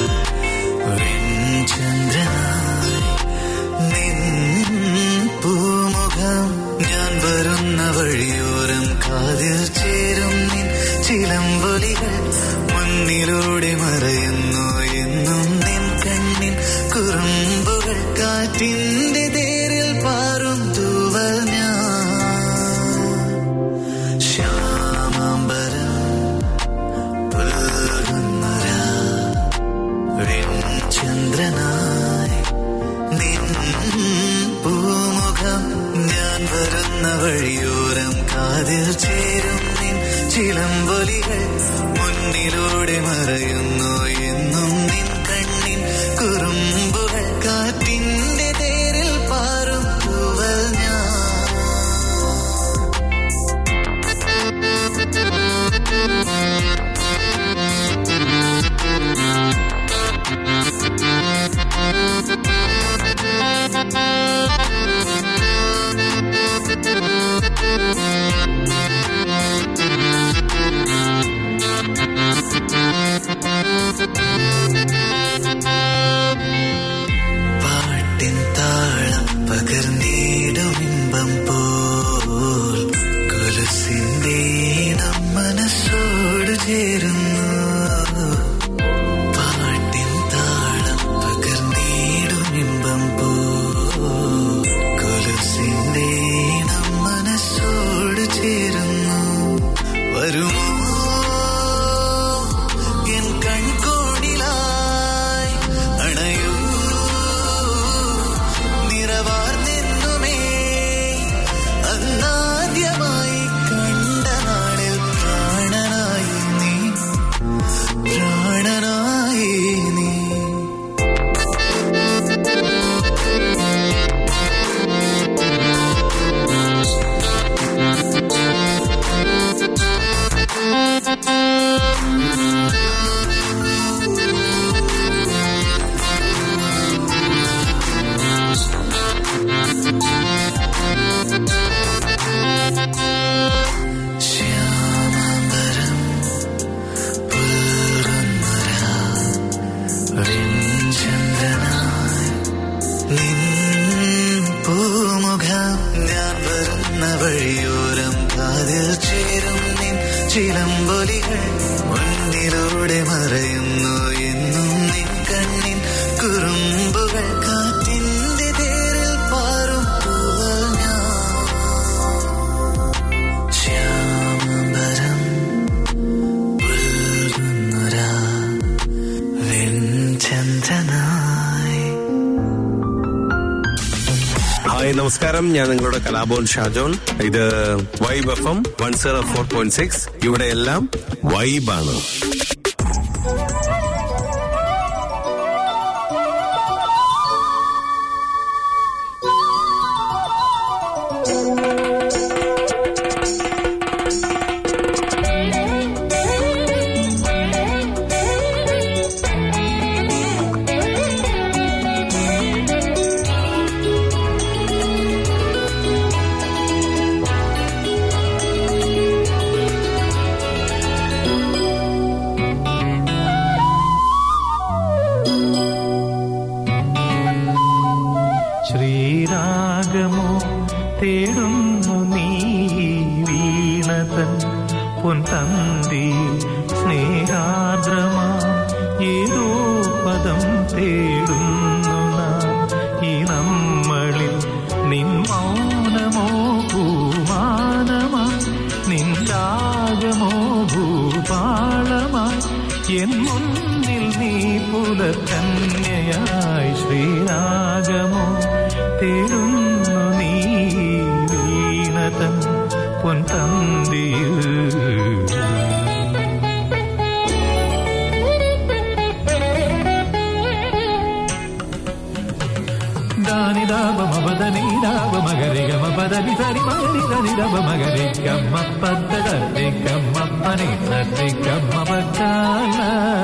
വെൺചന്ദ്രനായി നിൻ പൂമുഖം ഞാൻ വരുന്ന വഴിയോരം കാതിൽ ചേരും നിൻ ചിലമ്പൊലികൾ മുൻ മുന്നിലൂടെ മറയുന്നു എന്നും നിൻ കണ്ണിൻ കുറുമ്പുകൾ കാറ്റിന്റെ തേരിൽ പാറും തൂവൽ ഞാൻ ശ്യാമാംബരം പുൽകുന്നൊരാ ചന്ദ്രനായി നിൻ പൂമുഖം ഞാൻ വരുന്ന വഴിയോരം കാതിൽ ചേരും നിൻ ചിലമ്പൊലികൾ മുന്നിലൂടെ മറയുന്നു എന്നും നിൻ കണ്ണിൻ കുറുമ്പുകൾ കാറ്റിന്റെ തേരിൽ പാറും പൂവൽ ഞാൻ പാട്ടിൻ താളം പകർന്നിടും ഇമ്പം പോൽ കൊലുസിന്റെ ഇടം മനസ്സോട് ചേരുന്നു പാട്ടിൻ താളം പകർന്നിടും ഇമ്പം പോൽ കൊലുസിന്റെ ഇടം മനസ്സോട് ചേരുന്നു വരുമോ എൻ കൺകോണിലായി അണയൂ നിറവാർന്നെന്നുമേ അന്നാദ്യമായി കണ്ട നാളിൽ പ്രാണനായി നീ പ്രാണനായി നീ ശ്യാമാംബരം പുൽകുന്നൊരാ വെൺചന്ദ്രനായി നിൻ പൂമുഖം ഞാൻ വരുന്ന വഴിയോരം കാതിൽ ചേരും നിൻ ചിലമ്പൊലികൾ മുന്നിലൂടെ മറയുന്നു എന്നും നിൻ കണ്ണിൻ കുറുമ്പുകൾ കാറ്റിന്റെ തേരിൽ പാറും പൂവൽ ഞാൻ ശ്യാമംബരം പുൽകുന്നൊരാ വെൺചന്ദ്രനായി ഹായ് നമസ്കാരം ഞാൻ നിങ്ങളുടെ കലാഭവൻ ഷാജോൺ ഇത് Vibe F M one zero four point six ഇവിടെ എല്ലാം വൈബാണ് ശ്രീരാഗമോ തേടുന്നു നീ വീണതൻ പൊൻതന്തി സ്നേഹാർദ്രമാ ഏതോ പദം തേടുന്നു നാം ഈ നമ്മളിൽ നിൻ മൗനമോ ഭൂമാനമായി നിൻ രാഗമോ ഭൂപാളമായി എൻ മുന്നിൽ നീ പുലകന്യയായി ശ്രീരാഗമോ തേടുന്നു നീ വീണതൻ പൊൻതന്തിയിൽ దాని దాబ మబదని దాబ మగరి గమ పదని సరి మగరి దని దబ మగరి గమ్మ పద్దరి గమ్మ పని సరి గమ్మ పచ్చాల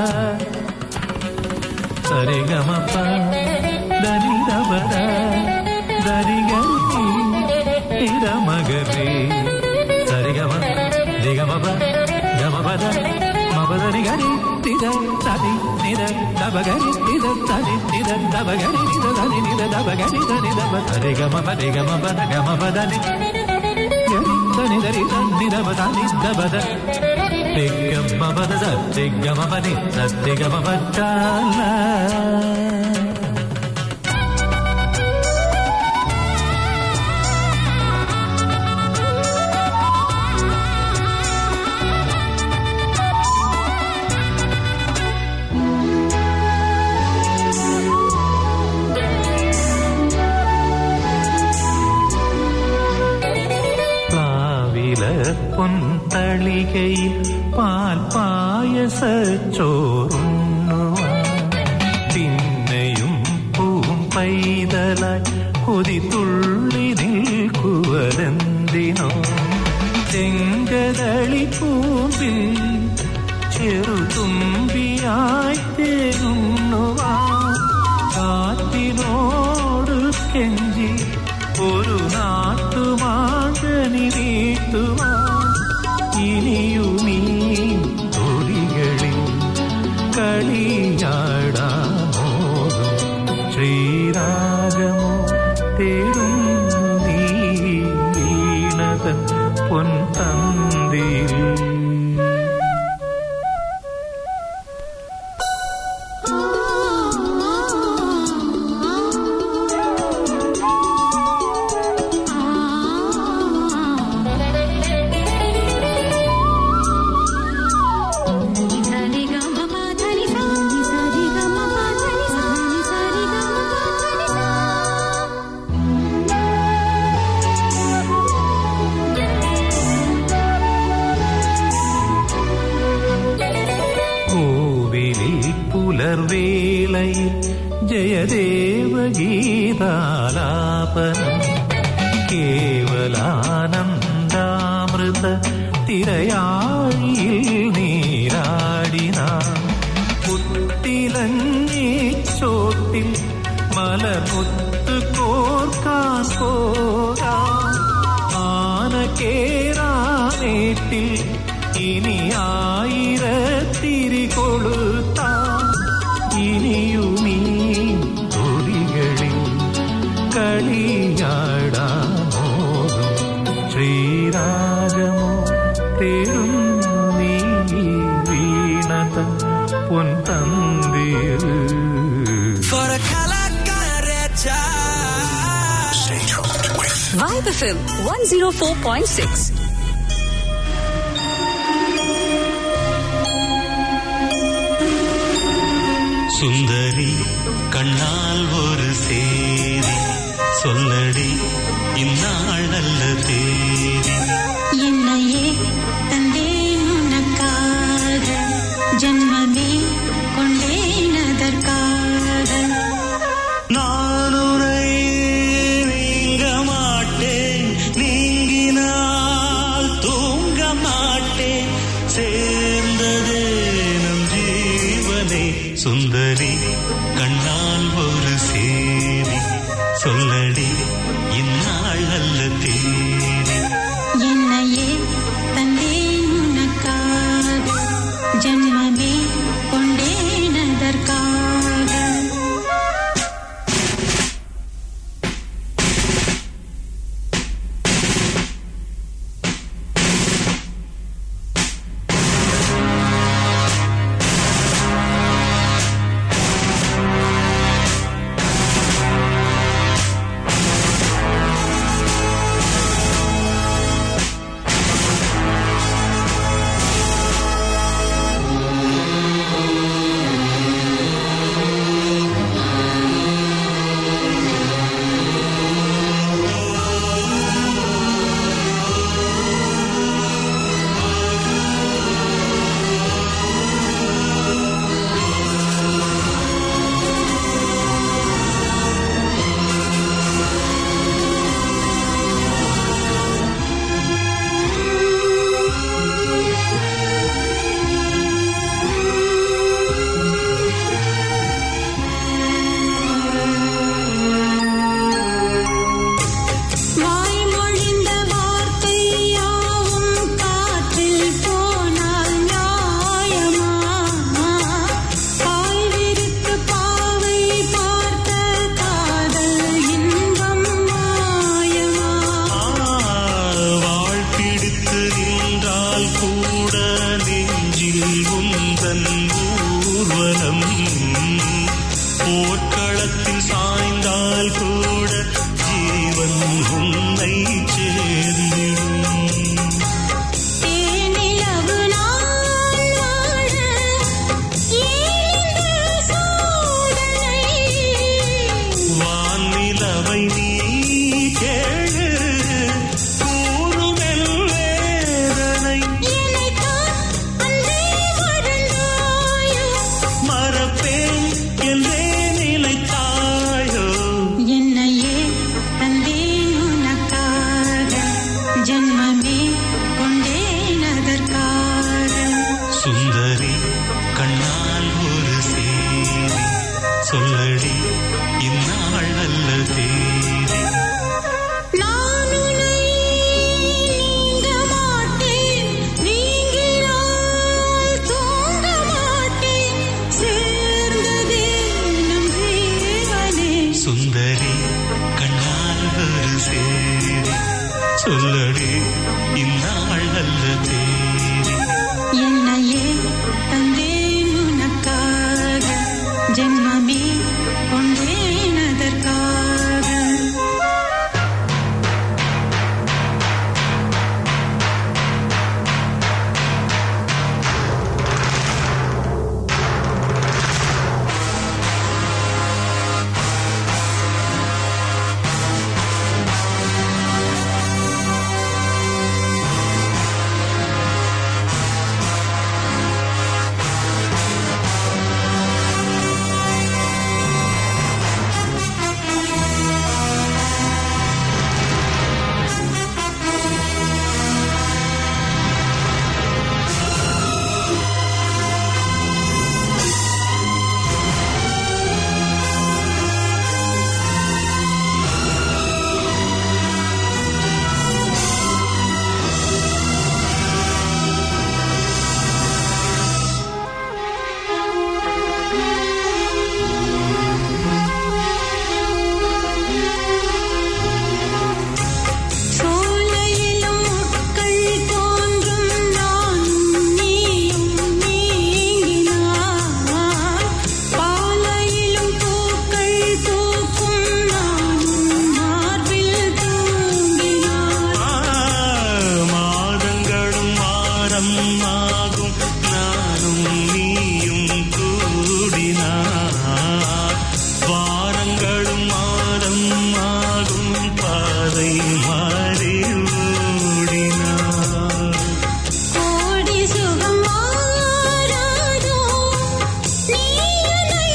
సరి గమ ప దని దబద దరి గరి ఇద మగరి సరి గమ దిగమ ప గమ పద మబదని గరి తిద తది నిద దబగరి నిద తది నిద దబగరి నిద తది నిద దబగరి తది దబ తది గమ పది గమ పద గమ పదని గరి తని దరి తని దబ తని దబద തിഗമപദ തിഗമപനി തിഗമപച്ചാല പ്ലാവില പൊന്തളികയിൽ പാൽ പായസ ചോറുണ്ണുവാൻ പിന്നെയും പൂം പൈതലായി കൊതി തുള്ളി നിൽക്കുവരെന്തിനോ ചെങ്കതളി പൂമ്പിൽ ചെറുതുമ്പിയായി തേങ്ങുന്നുവാൻ കാറ്റിനോട് കെഞ്ചി ഒരു നാട്ടുമാകനി വീട്ടുവാൻ ഇനിയുമീ തൊടികളിൽ കളിയാടാമോതും ശ്രീരാഗമോ തേടുന്നു നീ വീണതൻ പൊൻതന്തിയിൽ കോവിലിൽ പുലർവേളയിൽ ജയദേവ ഗീതാലാപനം കേവലാനന്ദാമൃത തിരയാഴിയിൽ നീരാടിന പുത്തിലഞ്ഞി ചോട്ടിൽ മലമുത്ത് കോർക്കാൻ പോകാം ആന കേറാനേട്ടിൽ ഇനി ആയിരത്തിരി കൊളുത്താം ഇനിയുമീ തൊടികളിൽ കളിയാടാമോതും ശ്രീരാഗമോ തേടുന്നു നീ വീണത പൊൻതന്തിയിൽ Vibe FM 104.6. சுந்தரி கண்ணால் ஒரு சேரி சொல்லடி இந்நாள் நல்ல தேதி என்னையே தந்தேன் உனக்காக ஜன்மமே கொண்டேன் அதற்காக நான் உரை நீங்க மாட்டேன் நீங்கினால் தூங்க மாட்டேன் சேர்ந்ததே நம் ஜீவனே சுந்தரி கண்ணால் ஒரு சேரி சொல்லடி கனவை நீ கேளு கூறுமெல் வேதனை மறப்பேன் என்றே நினைத்தாயோ என்னையே தந்தேன் உனக்காக ஜென்மமே கொண்டேன் அதற்காக சுந்தரி கண்ணால் ஒரு சேரி சொல்லடி இந்நாள் அல்ல தேதி நான் உன்னை நீங்க மாட்டேன் நீங்கினால் தூங்க மாட்டேன் சேர்ந்ததே நம் ஜீவனே சுந்தரி கண்ணால் ஒரு சேரி சொல்லடி இந்நாள் அல்ல தேதி என்னையே தந்தேன் உனக்காக ஜென்மமே கொண்டேன் அதற்காக சோலையிலும் முட்கள் தோன்றும் நானும் நீயும் நீங்கினாய் பாலையிலும் பூக்கள் பூக்கும் நானும் மார்பில் தூங்கினாய் மாதங்களும் வாரம் ஆகும் நானும் நீயும் கூடினார் வாரங்களும் மாதம் ஆகும் பாதை மாறி ஓடினார் கோடி சுகம் மாறாதோ நீ என்னை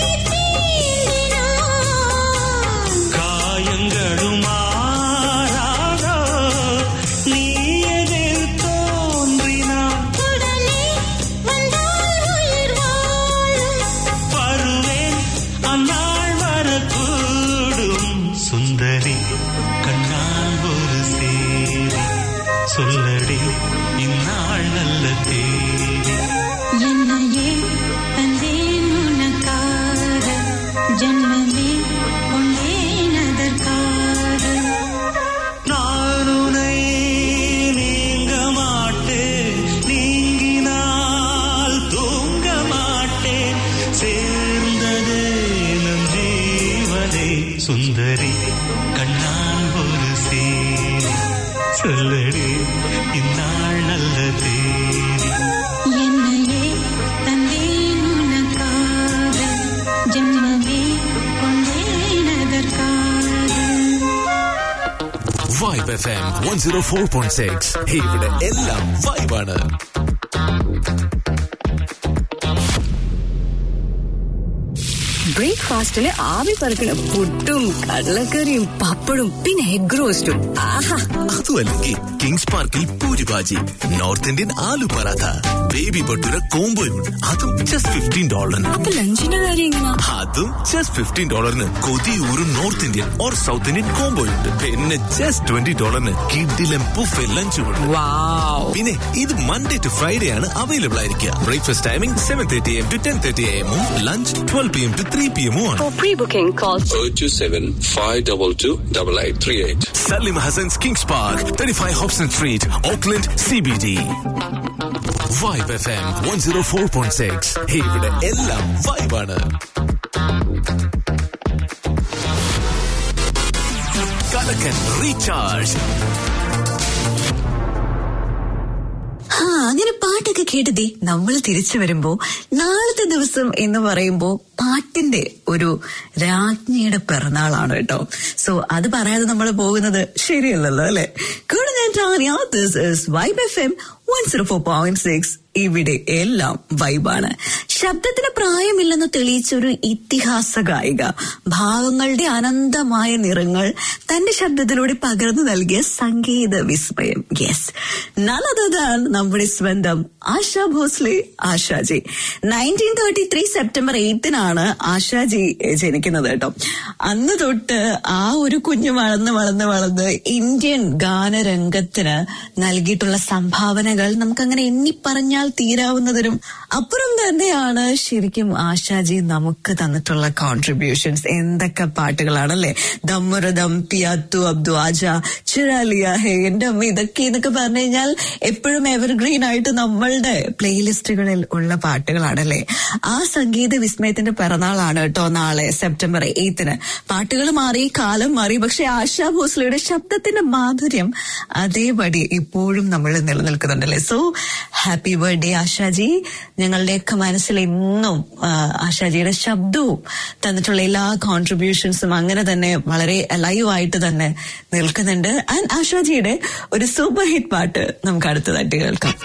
தீண்டினாய் காயங்களும் மாறாதோ நீ எதிர் தோன்றினார் உடனே வந்தால் உயிர் வாழும் வருவேன் அந்நாள் வரக்கூடும் சுந்தரி கண்ணால் ஒரு சேரி சொல்லடி இந்நாள் நல்ல தேதி என்னையே தந்தேன் உனக்காக ஜென்மமே கொண்டேன் அதற்காக நான் உனை நீங்க மாட்டேன் நீங்கினால் தூங்க மாட்டேன் சேர்ந்தது நம் ஜீவனே சுந்தரி கண்ணால் ஒரு சேரி சொல்லடி இந்நாள் நல்ல தேதி என்னையே தந்தேன் உனக்காக ஜென்மமே கொண்டேன் அதற்காக Vibe F M one zero four point six ഇവിടെ എല്ലാം വൈബാണ് ബ്രേക്ക്ഫാസ്റ്റില് ആവി പറക്കണ പുട്ടും കടലക്കറിയും പപ്പടും പിന്നെ എഗ് റോസ്റ്റും ആഹാ അതുമല്ലെങ്കിൽ കിങ്സ് പാർക്കിൽ puri bhaji north Indian aloo paratha baby bhatura കോംബോയും അതും ജസ്റ്റ് ഫിഫ്റ്റീൻ ഡോളറിന് അപ്പൊ ലഞ്ചിന്റെ കാര്യം എങ്ങനെയാ അതും ജസ്റ്റ് ഫിഫ്റ്റീൻ ഡോളറിന് കൊതിയൂറും north Indian or south Indian combo ഉണ്ട് പിന്നെ ജസ്റ്റ് ട്വന്റി ഡോളറിന് കിഡിലും ബുഫെ ലഞ്ചും ഉണ്ട് പിന്നെ ഇത് മൺഡേ ടു ഫ്രൈഡേ ആണ് അവൈലബിൾ ആയിരിക്കുക breakfast timing seven thirty AM to ten thirty എമ്മും lunch twelve P M to three P എമ്മും ആണ് For pre-booking, call 027 522 8838. Salim Hassan's Kings Park, 35 Hobson Street, Auckland, CBD. Vibe FM 104.6. ഇവിടെ എല്ലാം വൈബാണ് കലക്കൻ recharge ആ അങ്ങനെ പാട്ടൊക്കെ കേട്ടതേ നമ്മൾ തിരിച്ചു വരുമ്പോ നാളത്തെ ദിവസം എന്ന് പറയുമ്പോ പാട്ടിന്റെ ഒരു രാജ്ഞിയുടെ പിറന്നാളാണ് കേട്ടോ സോ അത് പറയാതെ നമ്മൾ പോകുന്നത് ശരിയല്ലല്ലോ അല്ലെ കൂടെ ഞാൻ Tania this is Vibe F M one zero four point six ഇവിടെ എല്ലാം വൈബാണ് ശബ്ദത്തിന് പ്രായമില്ലെന്ന് തെളിയിച്ച ഒരു ഇതിഹാസ ഗായിക ഭാവങ്ങളുടെ അനന്തമായ നിറങ്ങൾ തന്റെ ശബ്ദത്തിലൂടെ പകർന്നു നൽകിയ സംഗീത വിസ്മയം യെസ് നല്ലതാണ് നമ്മുടെ സ്വന്തം Asha Bhosle Ashaji nineteen thirty three September എയ്ത്തിനാണ് ആശാജി ജനിക്കുന്നത് കേട്ടോ അന്ന് തൊട്ട് ആ ഒരു കുഞ്ഞു വളർന്ന് വളർന്ന് വളർന്ന് ഇന്ത്യൻ ഗാനരംഗത്തിന് നൽകിയിട്ടുള്ള സംഭാവനകൾ നമുക്കങ്ങനെ എണ്ണിപ്പറഞ്ഞാൽ തീരാവുന്നതിനും അപ്പുറം തന്നെയാണ് ശരിക്കും ആശാജി നമുക്ക് തന്നിട്ടുള്ള കോൺട്രിബ്യൂഷൻസ് എന്തൊക്കെ പാട്ടുകളാണല്ലേ ദമ്മുറദം പിയാത്തു അബ്ദു ആജ ചിറാലിയ ഹേ എന്റെ അമ്മ ഇതൊക്കെ എന്നൊക്കെ പറഞ്ഞു കഴിഞ്ഞാൽ എപ്പോഴും എവർഗ്രീൻ ആയിട്ട് നമ്മളുടെ പ്ലേലിസ്റ്റുകളിൽ ഉള്ള പാട്ടുകളാണല്ലേ ആ സംഗീത വിസ്മയത്തിന്റെ പിറന്നാളാണ് കേട്ടോ നാളെ സെപ്റ്റംബർ എയ്ത്തിന് പാട്ടുകൾ മാറി കാലം മാറി പക്ഷെ ആശാ ഭോസ്ലയുടെ ശബ്ദത്തിന്റെ മാധുര്യം അതേപടി ഇപ്പോഴും നമ്മൾ നിലനിൽക്കുന്നുണ്ടല്ലേ സോ ഹാപ്പി ബർത്ത്ഡേ ആശാജി ഞങ്ങളുടെയൊക്കെ മനസ്സിൽ എന്നും ആ, ആശാജിയുടെ ശബ്ദവും തന്നിട്ടുള്ള എല്ലാ കോൺട്രിബ്യൂഷൻസും അങ്ങനെ തന്നെ വളരെ ലൈവ് ആയിട്ട് തന്നെ നിൽക്കുന്നുണ്ട് ആൻഡ് ആശാജിയുടെ ഒരു സൂപ്പർ ഹിറ്റ് പാട്ട് നമുക്ക് അടുത്തതായിട്ട് കേൾക്കാം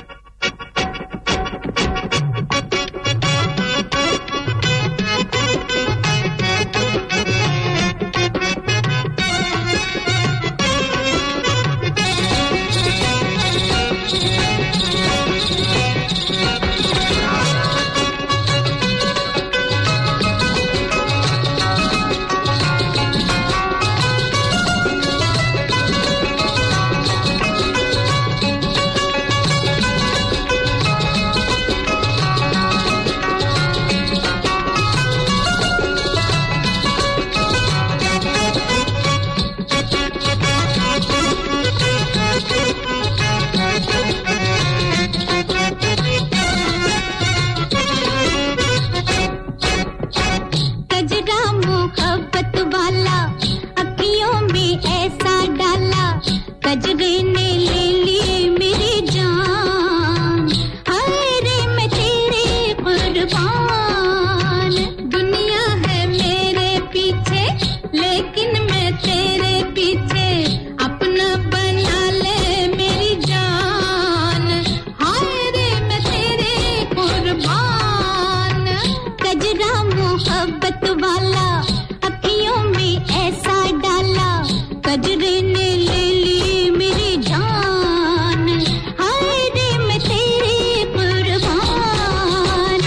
कजरा मोहब्बत वाला अखियों में ऐसा डाला कजरे ने ले लिए मेरी जान हाय रे मैं तेरे कुर्बान दुनिया है मेरे पीछे लेकिन मैं तेरे पीछे अपना बना ले मेरी जान हाय रे मैं तेरे कुर्बान कजरा मोहब्बत वाला अखियों में ऐसा डाला कजरे ने ले ली मेरी जान हाय रे मैं तेरे कुर्बान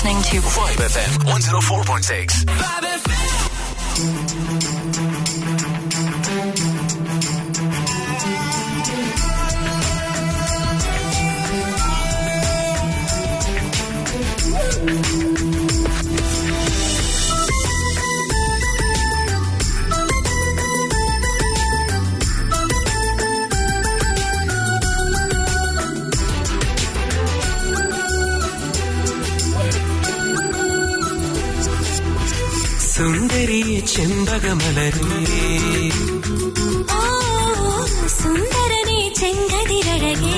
listening to Vibe FM 104.6. സുന്ദരിയെ ചെമ്പകമലരേ സുന്ദരനെ ചെങ്കതിരഴകേ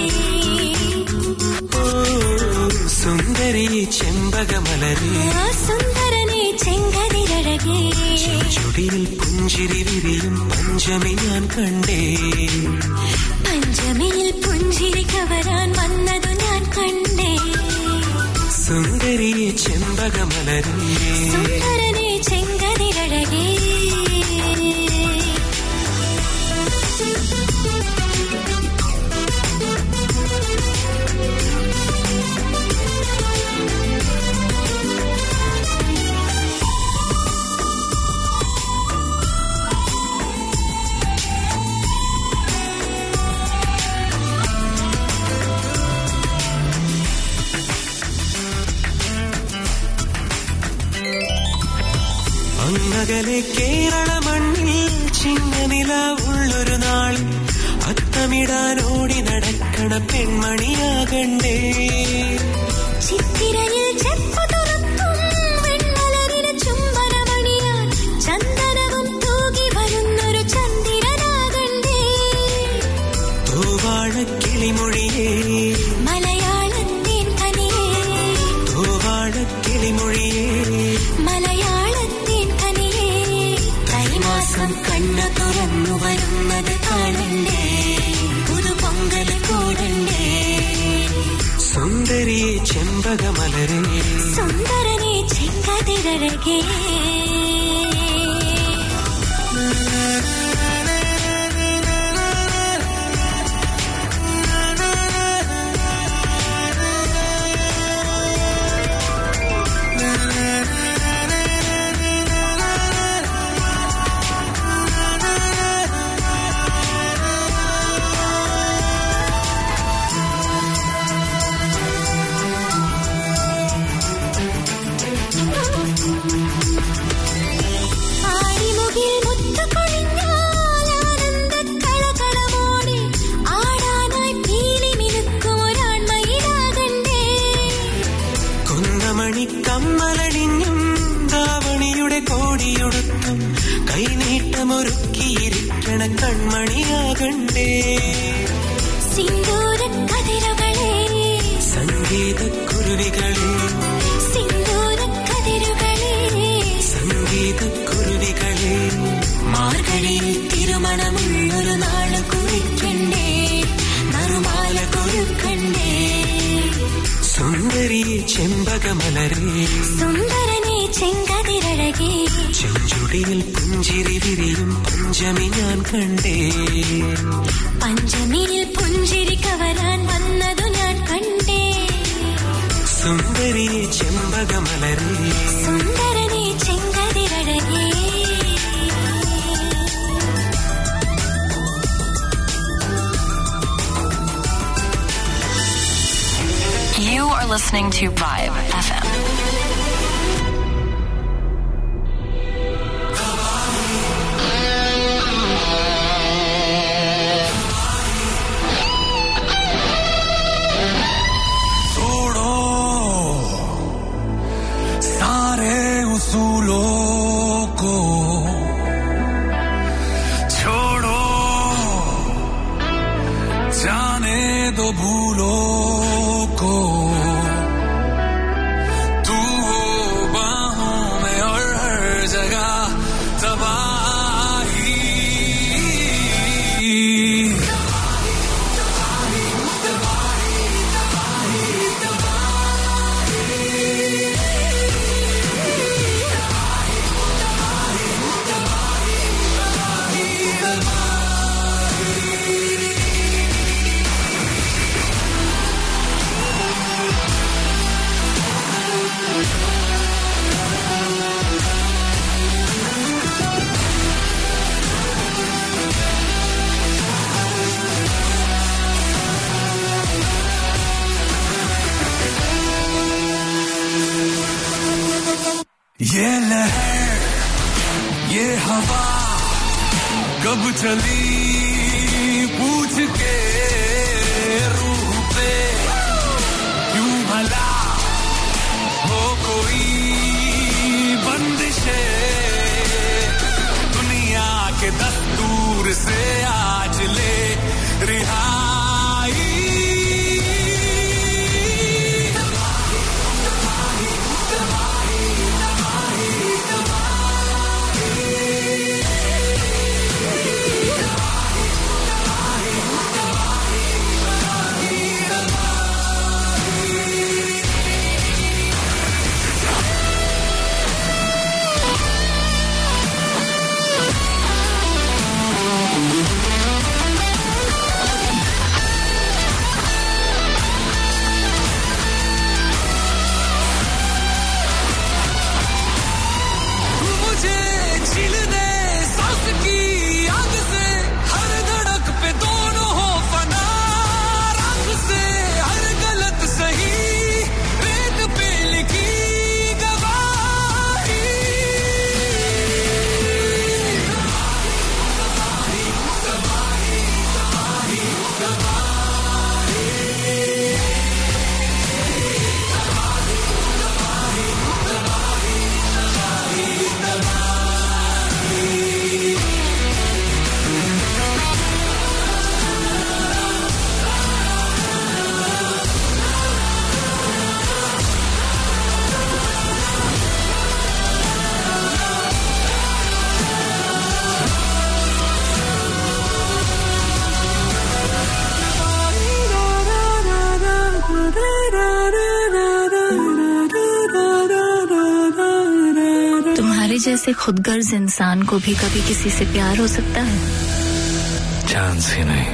സുന്ദരിയെ ചെമ്പകമലരേ സുന്ദരനെ ചെങ്കതിരഴകേ ചുടിയിൽ പുഞ്ചിരി വിരിയും പഞ്ചമി ഞാൻ കണ്ടേ പഞ്ചമിയിൽ പുഞ്ചിരി കവരാൻ വന്നതു ഞാൻ കണ്ടേ സുന്ദരിയെ ചെമ്പകമലരേ സുന്ദരനെ ചെങ്കതിരഴകേ അങ്ങകലെ കേരള മണ്ണിൽ ചിങ്ങനില ഉള്ളൊരു നാൾ അത്തമിടാൻ ഓടി നടക്കണ പെൺമണിയാകണ്ടേ ചിത്തിരയിൽ ചെപ്പു തുറക്കും വെൺമലരിന് ചുംബനമണിയാൻ ചന്ദനവും തൂകി വരുന്നൊരു ചന്ദ്രനാകണ്ടേ തൂവാഴ കിളിമൊഴിയേ മലയാളത്തിൻ കനിയേ തൂവാഴ കിളിമൊഴിയേ മലയാളത്തിൻ കനിയേ കൈമാസം കണ്ണു തുറന്നു വരുന്നത് കാണണ്ടേ പുതുപൊങ്കൽ കൂടണ്ടേ സുന്ദരിയെ ചെമ്പകമലരേ സുന്ദരനെ ചെങ്കതിരഴകേ ആടിമുകിൽ മുത്തു കൊഴിഞ്ഞാൽ ആനന്ദക്കളകളമോടെ ആടാനായി പീലി മിനുക്കും ഒരാൺമയിലാകണ്ടേ കുന്നമണി കമ്മലണിഞ്ഞും ദാവണിയുടെ കോടിയൊടുത്തും കൈനീട്ടമൊരുക്കിയിരിക്കണ കൺമണിയാകണ്ടേ സിന്ദൂര കതിരുകളെ സംഗീത കുരുവികളെ സിന്ദൂര കതിരുകളെ സംഗീത കുരുവികളെ മാർഗഴിയിൽ തിരുമണമുള്ളൊരു നാള് കുറിക്കണ്ടേ നറുമാല കുറുക്കണ്ടേ സുന്ദരിയെ ചെമ്പകമലരേ സുന്ദരനെ ചെങ്കതിരഴകേ ചെഞ്ചുടിയിൽ പുഞ്ചിരി വിരിയും പഞ്ചമി ഞാൻ കണ്ടേ പഞ്ചമിയിൽ പുഞ്ചിരി കവരാൻ വന്നതു ഞാൻ കണ്ടേ സുന്ദരിയെ ചെമ്പകമലരേ സുന്ദരനെ ചെങ്കതിരഴകേ You are listening to Vibe FM. तोड़ो सारे उसूलों को छोड़ो जाने दो भूलों को तू हो बाहों में और हर जगह तबाही ये लहर ये हवा कब चली पूछ के रूह पे क्यों भला हो कोई बंदिशे दुनिया के दस्तूर से आज ले रिहाई मुझे छील दे सांस की आग से हर धड़क पे दोनों हो फना राख से हर गलत सही रेत पे लिखी गवाही तुम्हारे जैसे खुदगर्ज इंसान को भी कभी किसी से प्यार हो सकता है चांस ही नहीं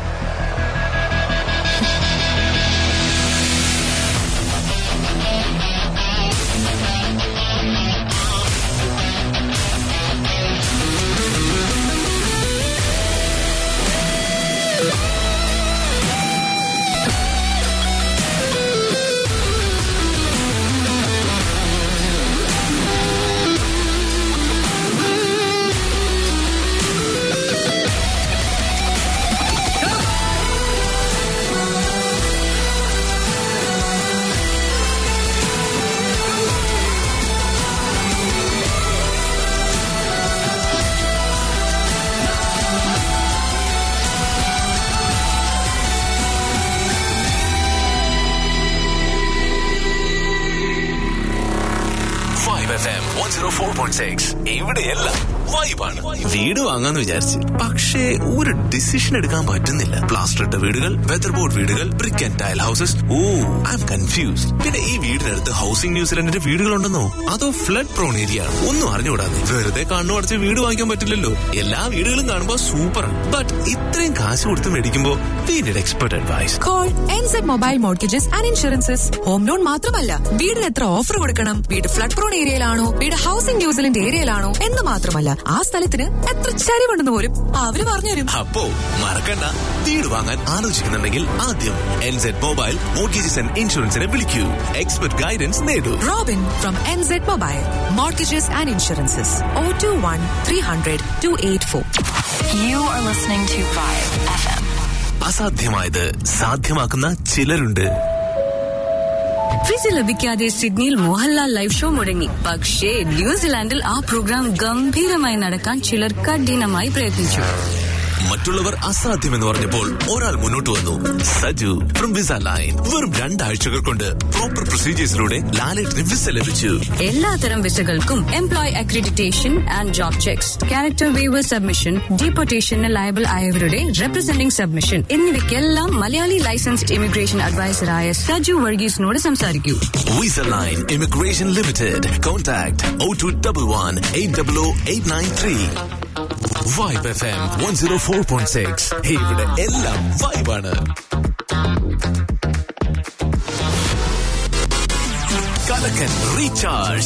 five F M one zero four point six ഇവിടെയല്ല വൈബാണ് വീട് വാങ്ങാന്ന് വിചാരിച്ച് പക്ഷേ ഒരു ഡിസിഷൻ എടുക്കാൻ പറ്റുന്നില്ല പ്ലാസ്റ്റർ ഇട്ട വീടുകൾ വെതർ ബോർഡ് വീടുകൾ brick and tile houses oh I'm confuse പിന്നെ ഈ വീടിനടുത്ത് ഹൗസിംഗ് ന്യൂസിലൻഡിന്റെ വീടുകളുണ്ടെന്നോ അതോ ഫ്ലഡ് പ്രോൺ ഏരിയ ആണ് ഒന്നും അറിഞ്ഞുകൂടാതെ വെറുതെ കണ്ണു അടച്ച് വീട് വാങ്ങിക്കാൻ പറ്റില്ലല്ലോ എല്ലാ വീടുകളും കാണുമ്പോൾ സൂപ്പറാണ് ബട്ട് ഇത്രയും കാശ് കൊടുത്ത് മേടിക്കുമ്പോ we need expert advice call NZ Mobile Mortgages and Insurances home loan മാത്രമല്ല വീടിന് എത്ര ഓഫർ കൊടുക്കണം വീട് ഫ്ലഡ് പ്രോൺ ഏരിയയിലാണോ വീട് ഹൗസിംഗ് ന്യൂസിലൻഡ് ഏരിയയിലാണോ എന്ന് മാത്രമല്ല ആ സ്ഥലത്തിന് എത്ര ചരിവുണ്ടെന്ന് പോലും അവര് പറഞ്ഞുതരും അപ്പോ മറക്കണ്ട വീട് വാങ്ങാൻ ആലോചിക്കുന്നുണ്ടെങ്കിൽ ആദ്യം എൻസെഡ് മൊബൈൽ മോർഗേജസ് ആൻഡ് ഇൻഷുറൻസിനെ വിളിക്കൂ എക്സ്പെർട്ട് ഗൈഡൻസ് നേടൂ Robin from NZ Mobile Mortgages and Insurances O two one three hundred two eight four You are listening to Vibe FM. അസാധ്യമായത് സാധ്യമാക്കുന്ന ചിലരുണ്ട് വിസ ലഭിക്കാതെ സിഡ്നിയിൽ മോഹൻലാൽ ലൈവ് ഷോ മുടങ്ങി പക്ഷേ ന്യൂസിലാൻഡിൽ ആ പ്രോഗ്രാം ഗംഭീരമായി നടക്കാൻ ചിലർ കഠിനമായി പ്രയത്നിച്ചു മറ്റുള്ളവർ അസാധ്യമെന്ന് പറഞ്ഞപ്പോൾ ഒരാൾ മുന്നോട്ട് വന്നു സജു ഫ്രം വിസ ലൈൻ വെറും രണ്ടാഴ്ചകൾ കൊണ്ട് പ്രോപ്പർ പ്രൊസീജിയേഴ്സിലൂടെ ലാലേട്ടിന് വിസ ലഭിച്ചു എല്ലാത്തരം വിസകൾക്കും employ accreditation and job checks character waiver submission ഡീപ്പോർട്ടേഷന് ലയബിൾ ആയവരുടെ റെപ്രസെന്റിംഗ് സബ്മിഷൻ എന്നിവയ്ക്കെല്ലാം മലയാളി ലൈസൻസ്ഡ് ഇമിഗ്രേഷൻ അഡ്വൈസറായ സജു വർഗീസിനോട് സംസാരിക്കൂ visa line immigration limited contact O two double one eight double O eight nine three Vibe F M one zero four point six ഇവിടെ എല്ലാം വൈബാണ് കലക്കൻ റീചാർജ്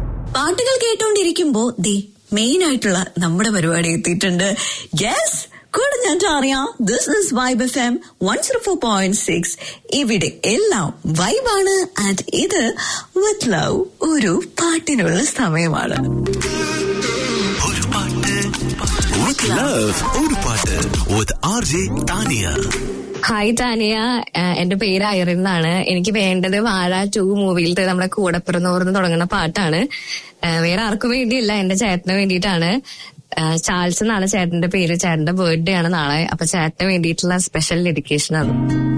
പാട്ടുകൾ കേട്ടോണ്ടിരിക്കുമ്പോ ദേ മെയിൻ ആയിട്ടുള്ള നമ്മുടെ പരിപാടി എത്തിയിട്ടുണ്ട് യെസ് കൂടെ ഞാൻ Tania this is Vibe F M one zero four point six ഇവിടെ എല്ലാം വൈബാണ് ആൻഡ് ഇത് വിത്ത് ലവ് ഒരു പാട്ടിനുള്ള സമയമാണ് With love, ഒരു പാട്ട് with RJ Tania. Hi Tania ആഹ് എന്റെ പേര് ഐറിൻ എന്നാണ് എനിക്ക് വേണ്ടത് വാഴ ടു മൂവിയിലത്തെ നമ്മുടെ കൂടെ പിറന്നോർന്ന് തുടങ്ങുന്ന പാട്ടാണ് ആഹ് വേറെ ആർക്കും വേണ്ടിയില്ല എന്റെ ചേട്ടന് വേണ്ടിയിട്ടാണ് ആഹ് ചാൾസ് എന്നാണ് ചേട്ടന്റെ പേര് ചേട്ടന്റെ ബർത്ത്ഡേ ആണ് നാളെ അപ്പൊ ചേട്ടന് വേണ്ടിയിട്ടുള്ള സ്പെഷ്യൽ ഡെഡിക്കേഷൻ ആണ്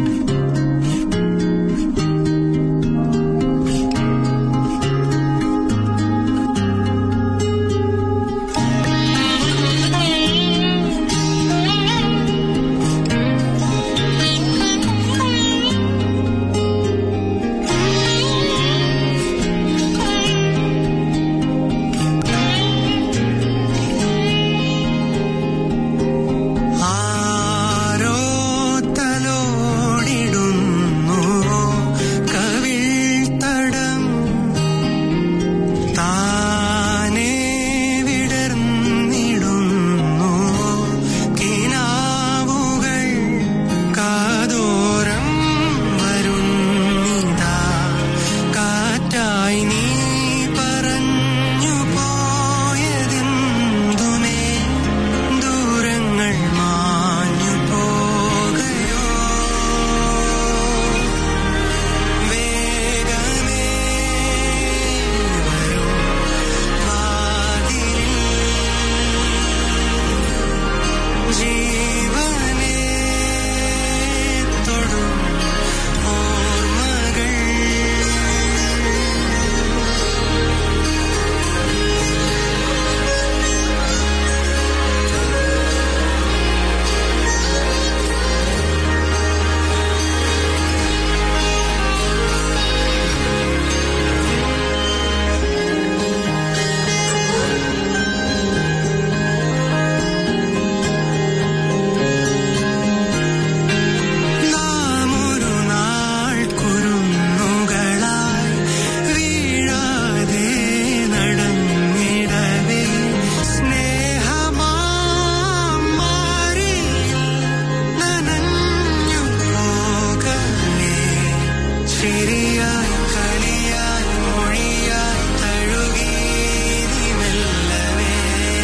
ആരോ തലോടിടുന്നു കവിൾത്തടം താനേ വിടർന്നിടുന്നു കിനാവുകൾ കാതോരം വരുന്നിതാ കാറ്റായി നീ പറഞ്ഞു പോയതെന്തുമേ ദൂരങ്ങൾ മാഞ്ഞു പോകയോ വേഗമേ വരൂ വാതിലിൽ ജീവനെ തൊടും ഓർമ്മകൾ നാമൊരു നാൾ കുരുന്നുകളായി വീഴാതെ നടന്നിടവേ സ്നേഹമാം മാറിയിൽ നനഞ്ഞു പോകലേ ശരിയായി കളിയായി മൊഴിയായി തഴുകി നീ മെല്ലവേ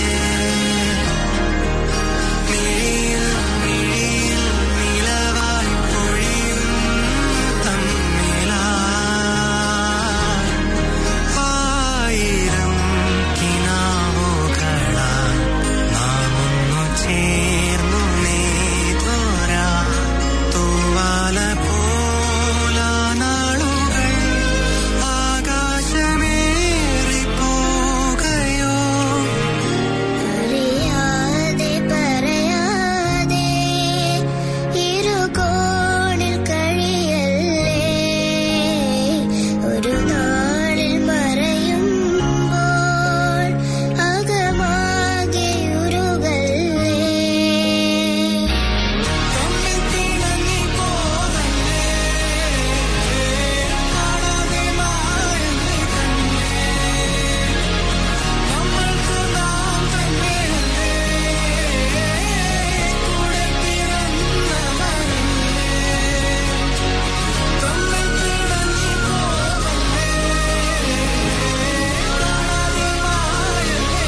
മിഴിയിൽ മിഴിയിൽ നിലവായി പൊഴിയും തമ്മിലായി ആയിരം കിനാവുകളായി നാം ഒന്നു ചേർന്നു നെയ്തോരാ തൂവാല പോലാ നാളുകൾ ആകാശമേറി പോകയോ അറിയാതെ പറയാതെ ഇരുകോണിൽ കഴിയല്ലേ ഒരു നാളിൽ മറയുമ്പോൾ അകമാകെ ഉരുകല്ലേ തമ്മിൽ പിണങ്ങി പോകല്ലേ കാണാതെ മാറുന്നേ കണ്ണേ നമ്മൾക്ക് നാം തന്നെയല്ലേ കൂടെ പിറന്ന മരങ്ങളേ തമ്മിൽ പിണങ്ങി പോകല്ലേ കാണാതെ മാറുന്നേ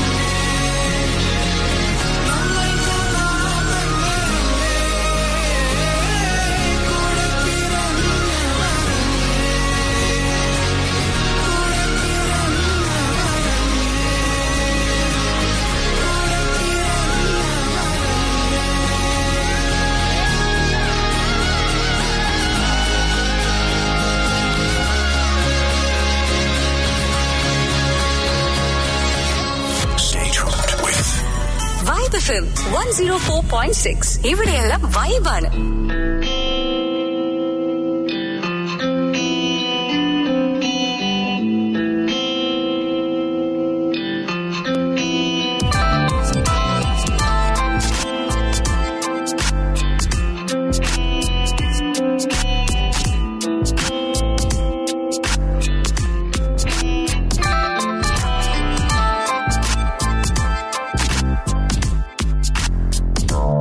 നമ്മൾക്ക് നാം തന്നെയല്ലേ കൂടെ പിറന്ന Vibe F M one zero four point six ഇവിടെയെല്ലാം വൈബാണ് Thank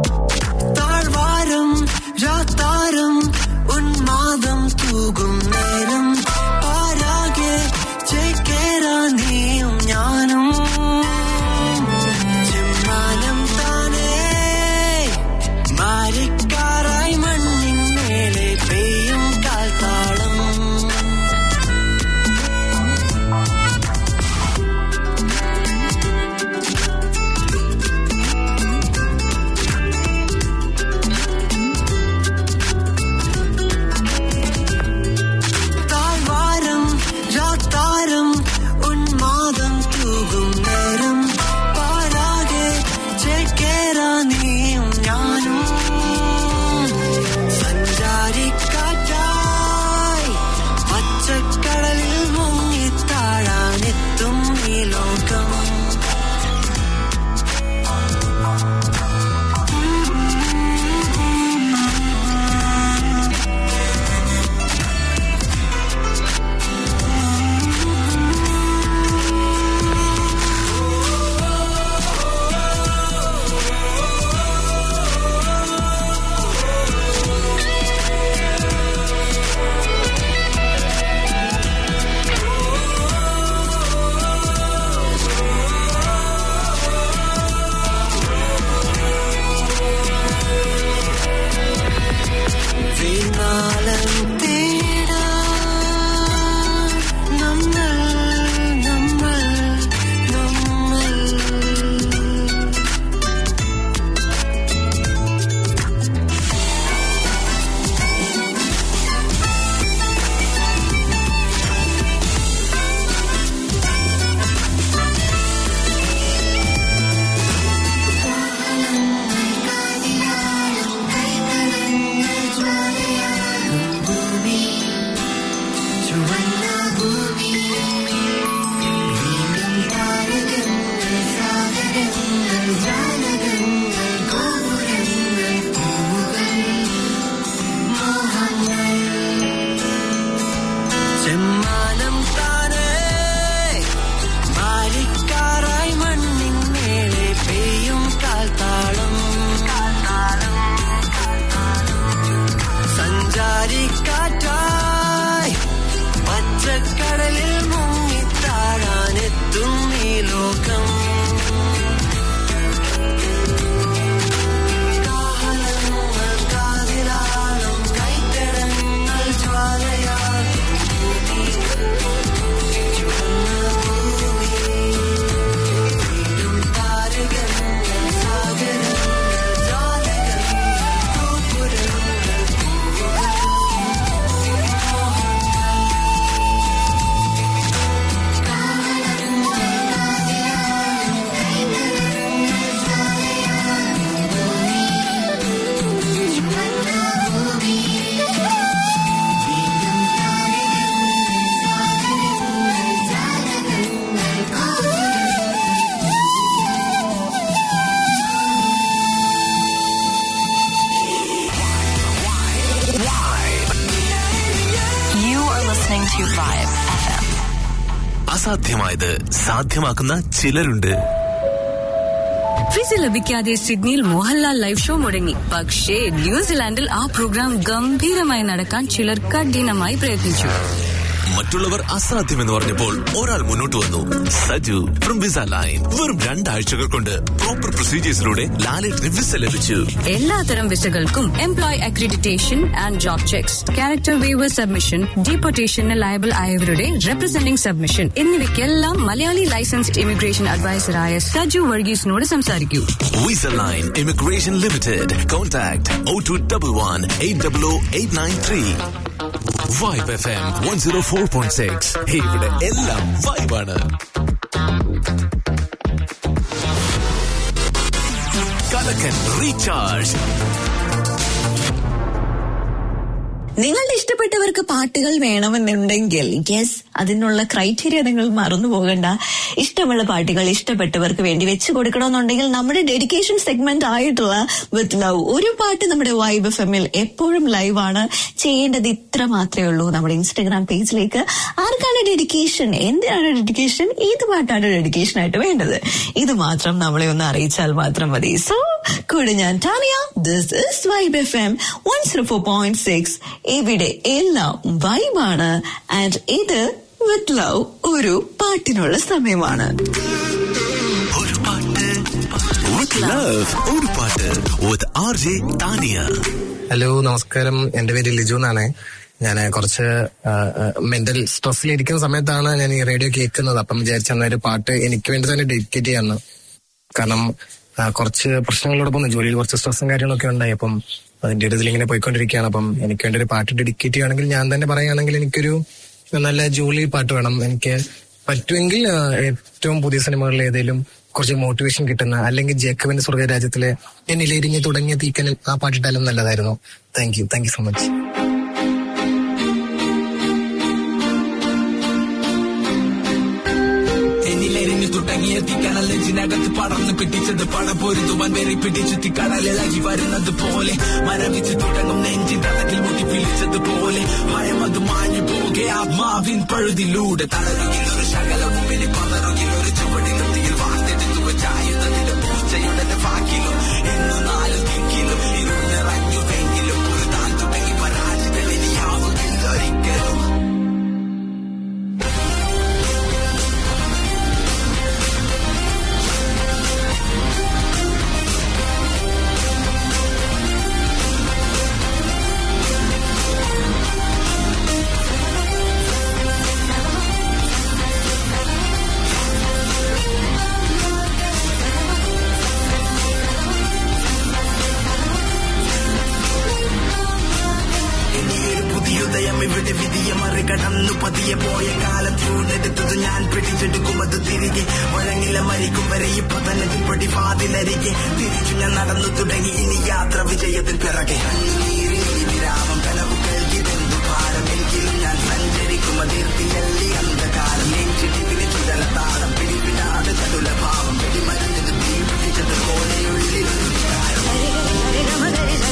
അസാധ്യമായത് സാധ്യമാക്കുന്ന ചിലരുണ്ട് വിസ ലഭിക്കാതെ സിഡ്നിയിൽ മോഹൻലാൽ ലൈവ് ഷോ മുടങ്ങി പക്ഷേ ന്യൂസിലാൻഡിൽ ആ പ്രോഗ്രാം ഗംഭീരമായി നടക്കാൻ ചിലർ കഠിനമായി പ്രയത്നിച്ചു മറ്റുള്ളവർ അസാധ്യമെന്ന് പറഞ്ഞപ്പോൾ ഒരാൾ മുന്നോട്ട് വന്നു സജു ഫ്രം വിസ ലൈൻ വെറും രണ്ടാഴ്ചകൾ കൊണ്ട് പ്രോപ്പർ പ്രൊസീജിയേഴ്സിലൂടെ ലാലേട്ടിന് വിസ ലഭിച്ചു എല്ലാത്തരം വിസകൾക്കും employ accreditation and job checks character waiver submission ഡീപ്പോർട്ടേഷന് ലയബിൾ ആയവരുടെ റെപ്രസെന്റിംഗ് സബ്മിഷൻ എന്നിവയ്ക്കെല്ലാം മലയാളി ലൈസൻസ്ഡ് ഇമിഗ്രേഷൻ അഡ്വൈസറായ സജു വർഗീസിനോട് സംസാരിക്കൂ visa line immigration limited contact O two double one eight double O eight nine three Vibe F M one zero four point six ഇവിടെ എല്ലാം വൈബാണ് കലക്കൻ റീചാർജ് നിങ്ങളുടെ ഇഷ്ടപ്പെട്ടവർക്ക് പാട്ടുകൾ വേണമെന്നുണ്ടെങ്കിൽ യെസ് അതിനുള്ള ക്രൈറ്റീരിയ നിങ്ങൾ മറന്നു പോകണ്ട ഇഷ്ടമുള്ള പാട്ടുകൾ ഇഷ്ടപ്പെട്ടവർക്ക് വേണ്ടി വെച്ച് കൊടുക്കണമെന്നുണ്ടെങ്കിൽ നമ്മുടെ ഡെഡിക്കേഷൻ സെഗ്മെന്റ് ആയിട്ടുള്ള വിത്ത് ലവ് ഒരു പാട്ട് നമ്മുടെ വൈബ് എഫ് എമ്മിൽ എപ്പോഴും ലൈവ് ആണ് ചെയ്യേണ്ടത് ഇത്ര മാത്രമേ ഉള്ളൂ നമ്മുടെ ഇൻസ്റ്റഗ്രാം പേജിലേക്ക് ആർക്കാണ് ഡെഡിക്കേഷൻ എന്തിനാണ് ഡെഡിക്കേഷൻ ഏത് പാട്ടാണ് ഡെഡിക്കേഷൻ ആയിട്ട് വേണ്ടത് ഇത് മാത്രം നമ്മളെ ഒന്ന് അറിയിച്ചാൽ മാത്രം മതി സോ കൂടെ ഞാൻ Tania this is Vibe F M one zero four point six ഇവിടെ എല്ലാം വൈബാണ് ആൻഡ് ഇത് വിത്ത് ലവ് ഒരു പാട്ടിനുള്ള സമയമാണ് വിത്ത് ലവ് ഒരു പാട്ട് with R J Tania hello നമസ്കാരം എന്റെ പേര് ലിജു എന്നാണ് ഞാൻ കുറച്ച് മെന്റൽ സ്ട്രെസ്സിലിരിക്കുന്ന സമയത്താണ് ഞാൻ ഈ റേഡിയോ കേൾക്കുന്നത് അപ്പം വിചാരിച്ച ഒരു പാട്ട് എനിക്ക് വേണ്ടി തന്നെ ഡെഡിക്കേറ്റ് ചെയ്യാന്ന് കാരണം ആ, കുറച്ച് പ്രശ്നങ്ങളോടൊപ്പം ജോലിയിൽ കുറച്ച് സ്ട്രെസ്സും കാര്യങ്ങളൊക്കെ ഉണ്ടായി അപ്പം അതിന്റെ ഒരു ഇതിൽ ഇങ്ങനെ പോയിക്കൊണ്ടിരിക്കുകയാണ് അപ്പം എനിക്ക് വേണ്ടി ഒരു പാട്ട് ഡെഡിക്കേറ്റ് ചെയ്യുകയാണെങ്കിൽ ഞാൻ തന്നെ പറയുകയാണെങ്കിൽ എനിക്കൊരു നല്ല ജോലി പാട്ട് വേണം എനിക്ക് പറ്റുമെങ്കിൽ ആ, ഏറ്റവും പുതിയ സിനിമകളിൽ ഏതെങ്കിലും കുറച്ച് മോട്ടിവേഷൻ കിട്ടുന്ന അല്ലെങ്കിൽ ജേക്കബിന്റെ സ്വർഗരാജ്യത്തിലെ എന്നിലെരിഞ്ഞ് തുടങ്ങിയ തീക്കനിൽ ആ പാട്ടിട്ടാലും നല്ലതായിരുന്നു thank you thank you so much എന്നിലെരിഞ്ഞു തുടങ്ങിയ തീക്കണൽ നെഞ്ചിനകത്ത് പടർന്ന് പിടിച്ചത് പട പൊരുതുവാൻ വെറി പിടിച്ചു തീക്കടലിളകി വരുന്നത് പോലെ മരവിച്ച് തുടങ്ങും നെഞ്ചിൻ തടകിൽ മുട്ടി പിടിച്ചത് പോലെ ഭയം അത് മാഞ്ഞു പോകെ ആത്മാവിൻ പഴുതിലൂടെ തളരുകിൽ ഒരു ശകലവും ഇനി പതറുകിൽ ഒരു ചുവടിലും തീയിൽ വാർത്തെടുത്തു വെച്ചായുധത്തിന്റെ പൂച്ചയുടെ വാക്കിലും ഇന്ന് നാല് ദിക്കിലും ഇരുന്നിറങ്ങുവെങ്കിലും ഒരു താൻ തുടങ്ങി പരാജിതം ഇനിയാവുകില്ല ഒരിക്കലും ഇനിയൊരു പുതിയുദയം ഇവിടെ വിധിയെ മറികടന്നു പതിയെ പോയ കാലം ചൂടെടുത്തത് ഞാൻ പിടിച്ചെടുക്കും അത് തിരികെ വഴങ്ങില മരിക്കും വരെ ഇപ്പൊ തന്നെ പടി വാതിലരികെ തിരിച്ചു ഞാൻ നടന്നു തുടങ്ങി ഇനി യാത്ര വിജയത്തിൽ പിറകെ കണ്ണുനീരിൽ ഈ വിരാമം കനവുകൾക്ക് ഇതെന്തു ഭാരം എങ്കിലും ഞാൻ സഞ്ചരിക്കും അതിർത്തിയല്ലി അന്ധകാലം നെഞ്ചിടിപ്പിന് ചുടല താളം പിടിവിടാതെ ചടുല ഭാവം പിടിമരുന്നത് തീ പിടിച്ചത് പോലെയുള്ളിൽ ഒരു വികാരം.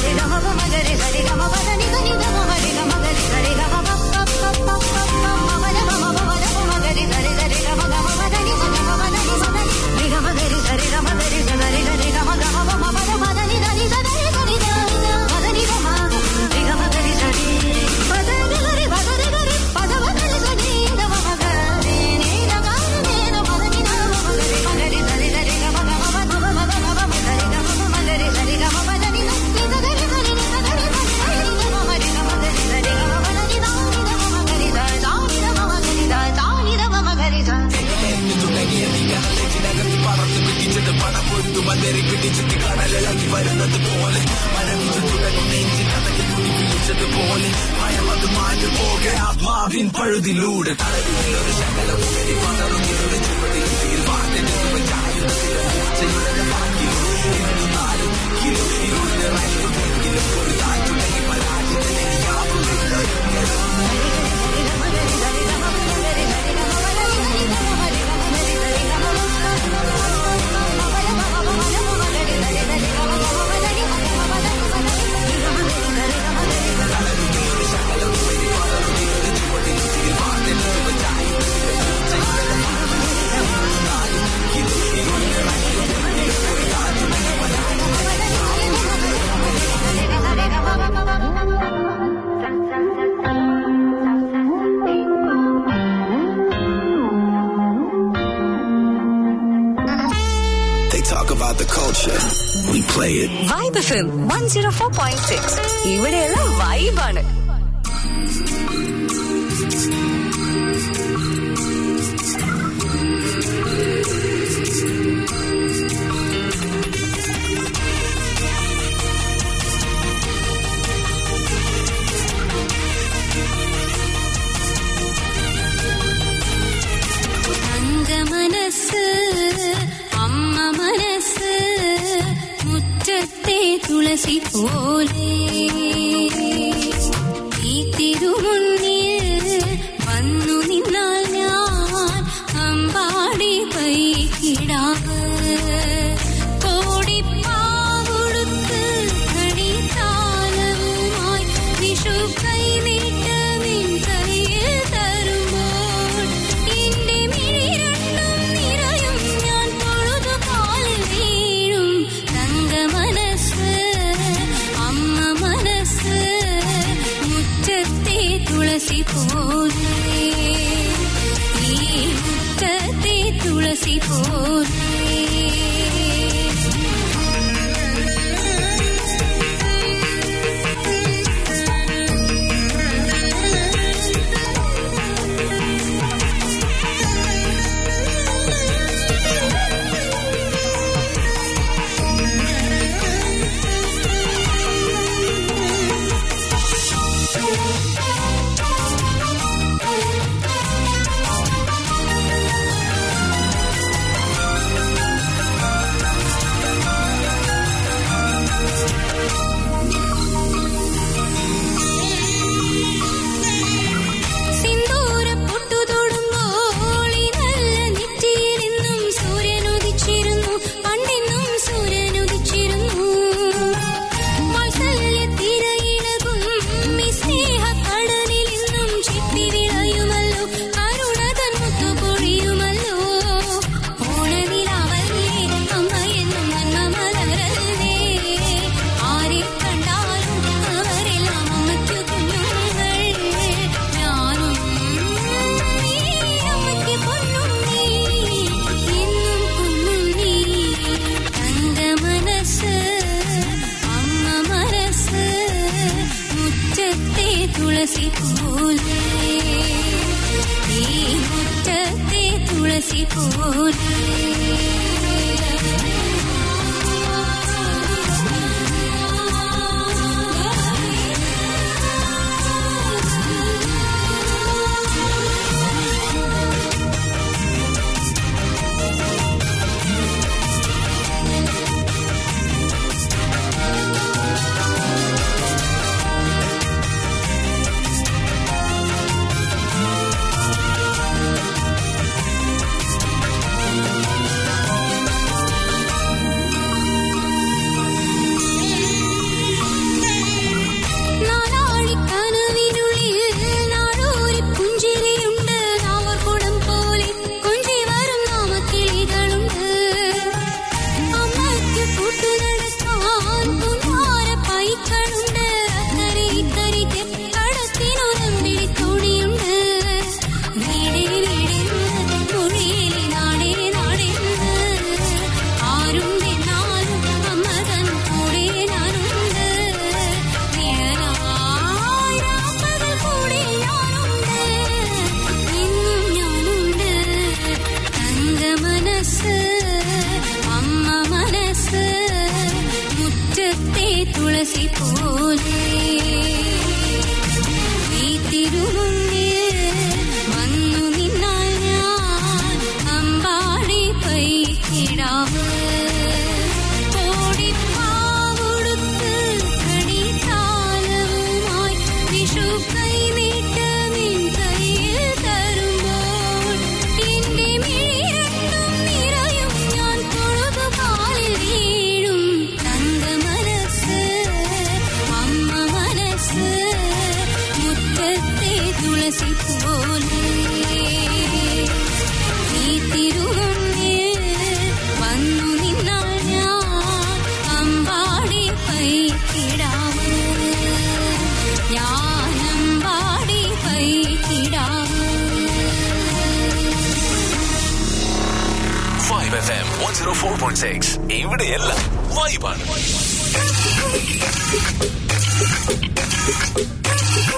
ആത്മാവിൻ പഴുതിലൂടെ തളരുകിൽ ഒരു ശകലവും ഇനി പതറുകിൽ ഒരു ചുവടിൽ തീയിൽ വാർത്തെടുത്തു വെച്ചായുധത്തിന്റെ മൂർച്ചയുടെ വാക്കിലും ഇന്ന് നാല് ദിക്കിലും ഇരുളിറങ്ങുമെങ്കിലും ഒരു താൻ തുടങ്ങി പരാജിതം ഇനിയാവുകില്ല Thank you. culture, we play it. Vibe F M one zero four point six ഇവിടെയുള്ള വൈബാണ് തങ്ക മനസ്സ് അമ്മ മനസ്സ് മുറ്റത്തെ തുളസി പോലെ ഈ തിരുമുന്നിൽ വന്നു നിന്നാൽ ഞാൻ അമ്പാടി പൈക്കിടാവ് കോടിപ്പാവുടുത്ത് കണിത്താലവുമായി വിഷു കൈനീട്ടമിൻ കയ്യിൽ തരുമ്പോൾ എന്റെ മിഴി രണ്ടും നിറയും ഞാൻ തൊഴുതു കാലിൽ വീഴും തങ്ക മനസ്സ് അമ്മ മനസ്സ് മുറ്റത്തെ തുളസി പോലെ ഈ മുറ്റത്തെ തുളസി പോലെ സിന്ദൂര പൊട്ടു തൊടുമ്പോൾ ഈ നല്ല നെറ്റിയിലെന്നും സൂര്യൻ ഉദിച്ചിരുന്നു പണ്ടെന്നും സൂര്യൻ ഉദിച്ചിരുന്നു വാത്സല്യ തിരയിളകും ഈ സ്നേഹക്കടലിൽ ഇന്നും ചിപ്പി വിളയുമല്ലോ കരുണതൻ മുത്തു പൊഴിയുമല്ലോ ഓണനിലാവല്ലേ അമ്മ എന്നും നന്മ മലരല്ലേ ആരെ കണ്ടാലും അവരെല്ലാം അമ്മയ്ക്കു കുഞ്ഞുങ്ങൾ ഞാനും നീ അമ്മയ്ക്ക് പൊന്നുണ്ണി എന്നും കുഞ്ഞുണ്ണി തങ്ക മനസ്സ് അമ്മ മനസ്സ് മുറ്റത്തെ തുളസി പോലെ ഈ മുറ്റത്തെ തുളസി പോലെ നാലാളിക്കനവിനുള്ളിൽ നാടോരി പുഞ്ചിരിയുണ്ട് നാവർകുടം പോലെ കൊഞ്ചി വരും നാമക്കിളികളുണ്ട് അമ്മയ്ക്ക് കൂട്ടു നടക്കാൻ പുന്നാര പൈക്കളുണ്ട് അക്കരെ ഇക്കരയ്ക്ക് കടത്തിനൊരമ്പിളി തോണിയുണ്ട് വീടേ വീടെന്ന് മൊഴിയിലെ നാടേ നാടെന്ന് ആരും എന്നാലും അമ്മ തൻ കൂടെ ഞാനുണ്ട് നിഴലായി രാപ്പകൽ കൂടെ ഞാനുണ്ട് ഇന്നും ഞാനുണ്ട് തങ്ക മനസ്സ് അമ്മ മനസ്സ് മുറ്റത്തെ തുളസി പോലെ ഈ തിരുമുന്നിൽ വന്നു നിന്നാൽ ഞാൻ അമ്പാടി പൈക്കിടാവ് കോടിപ്പാവുടുത്ത് കണിത്താലവുമായി വിഷു കൈനീട്ടമിൻ കയ്യിൽ തരുമ്പോൾ എന്റെ മിഴി രണ്ടും നിറയും ഞാൻ തൊഴുതു കാലിൽ വീഴും തങ്ക മനസ്സ് അമ്മ മനസ്സ് സീറോ ഫോർ പോയിന്റ് സിക്സ് ഇവിടെയെല്ലാം വൈബാണ്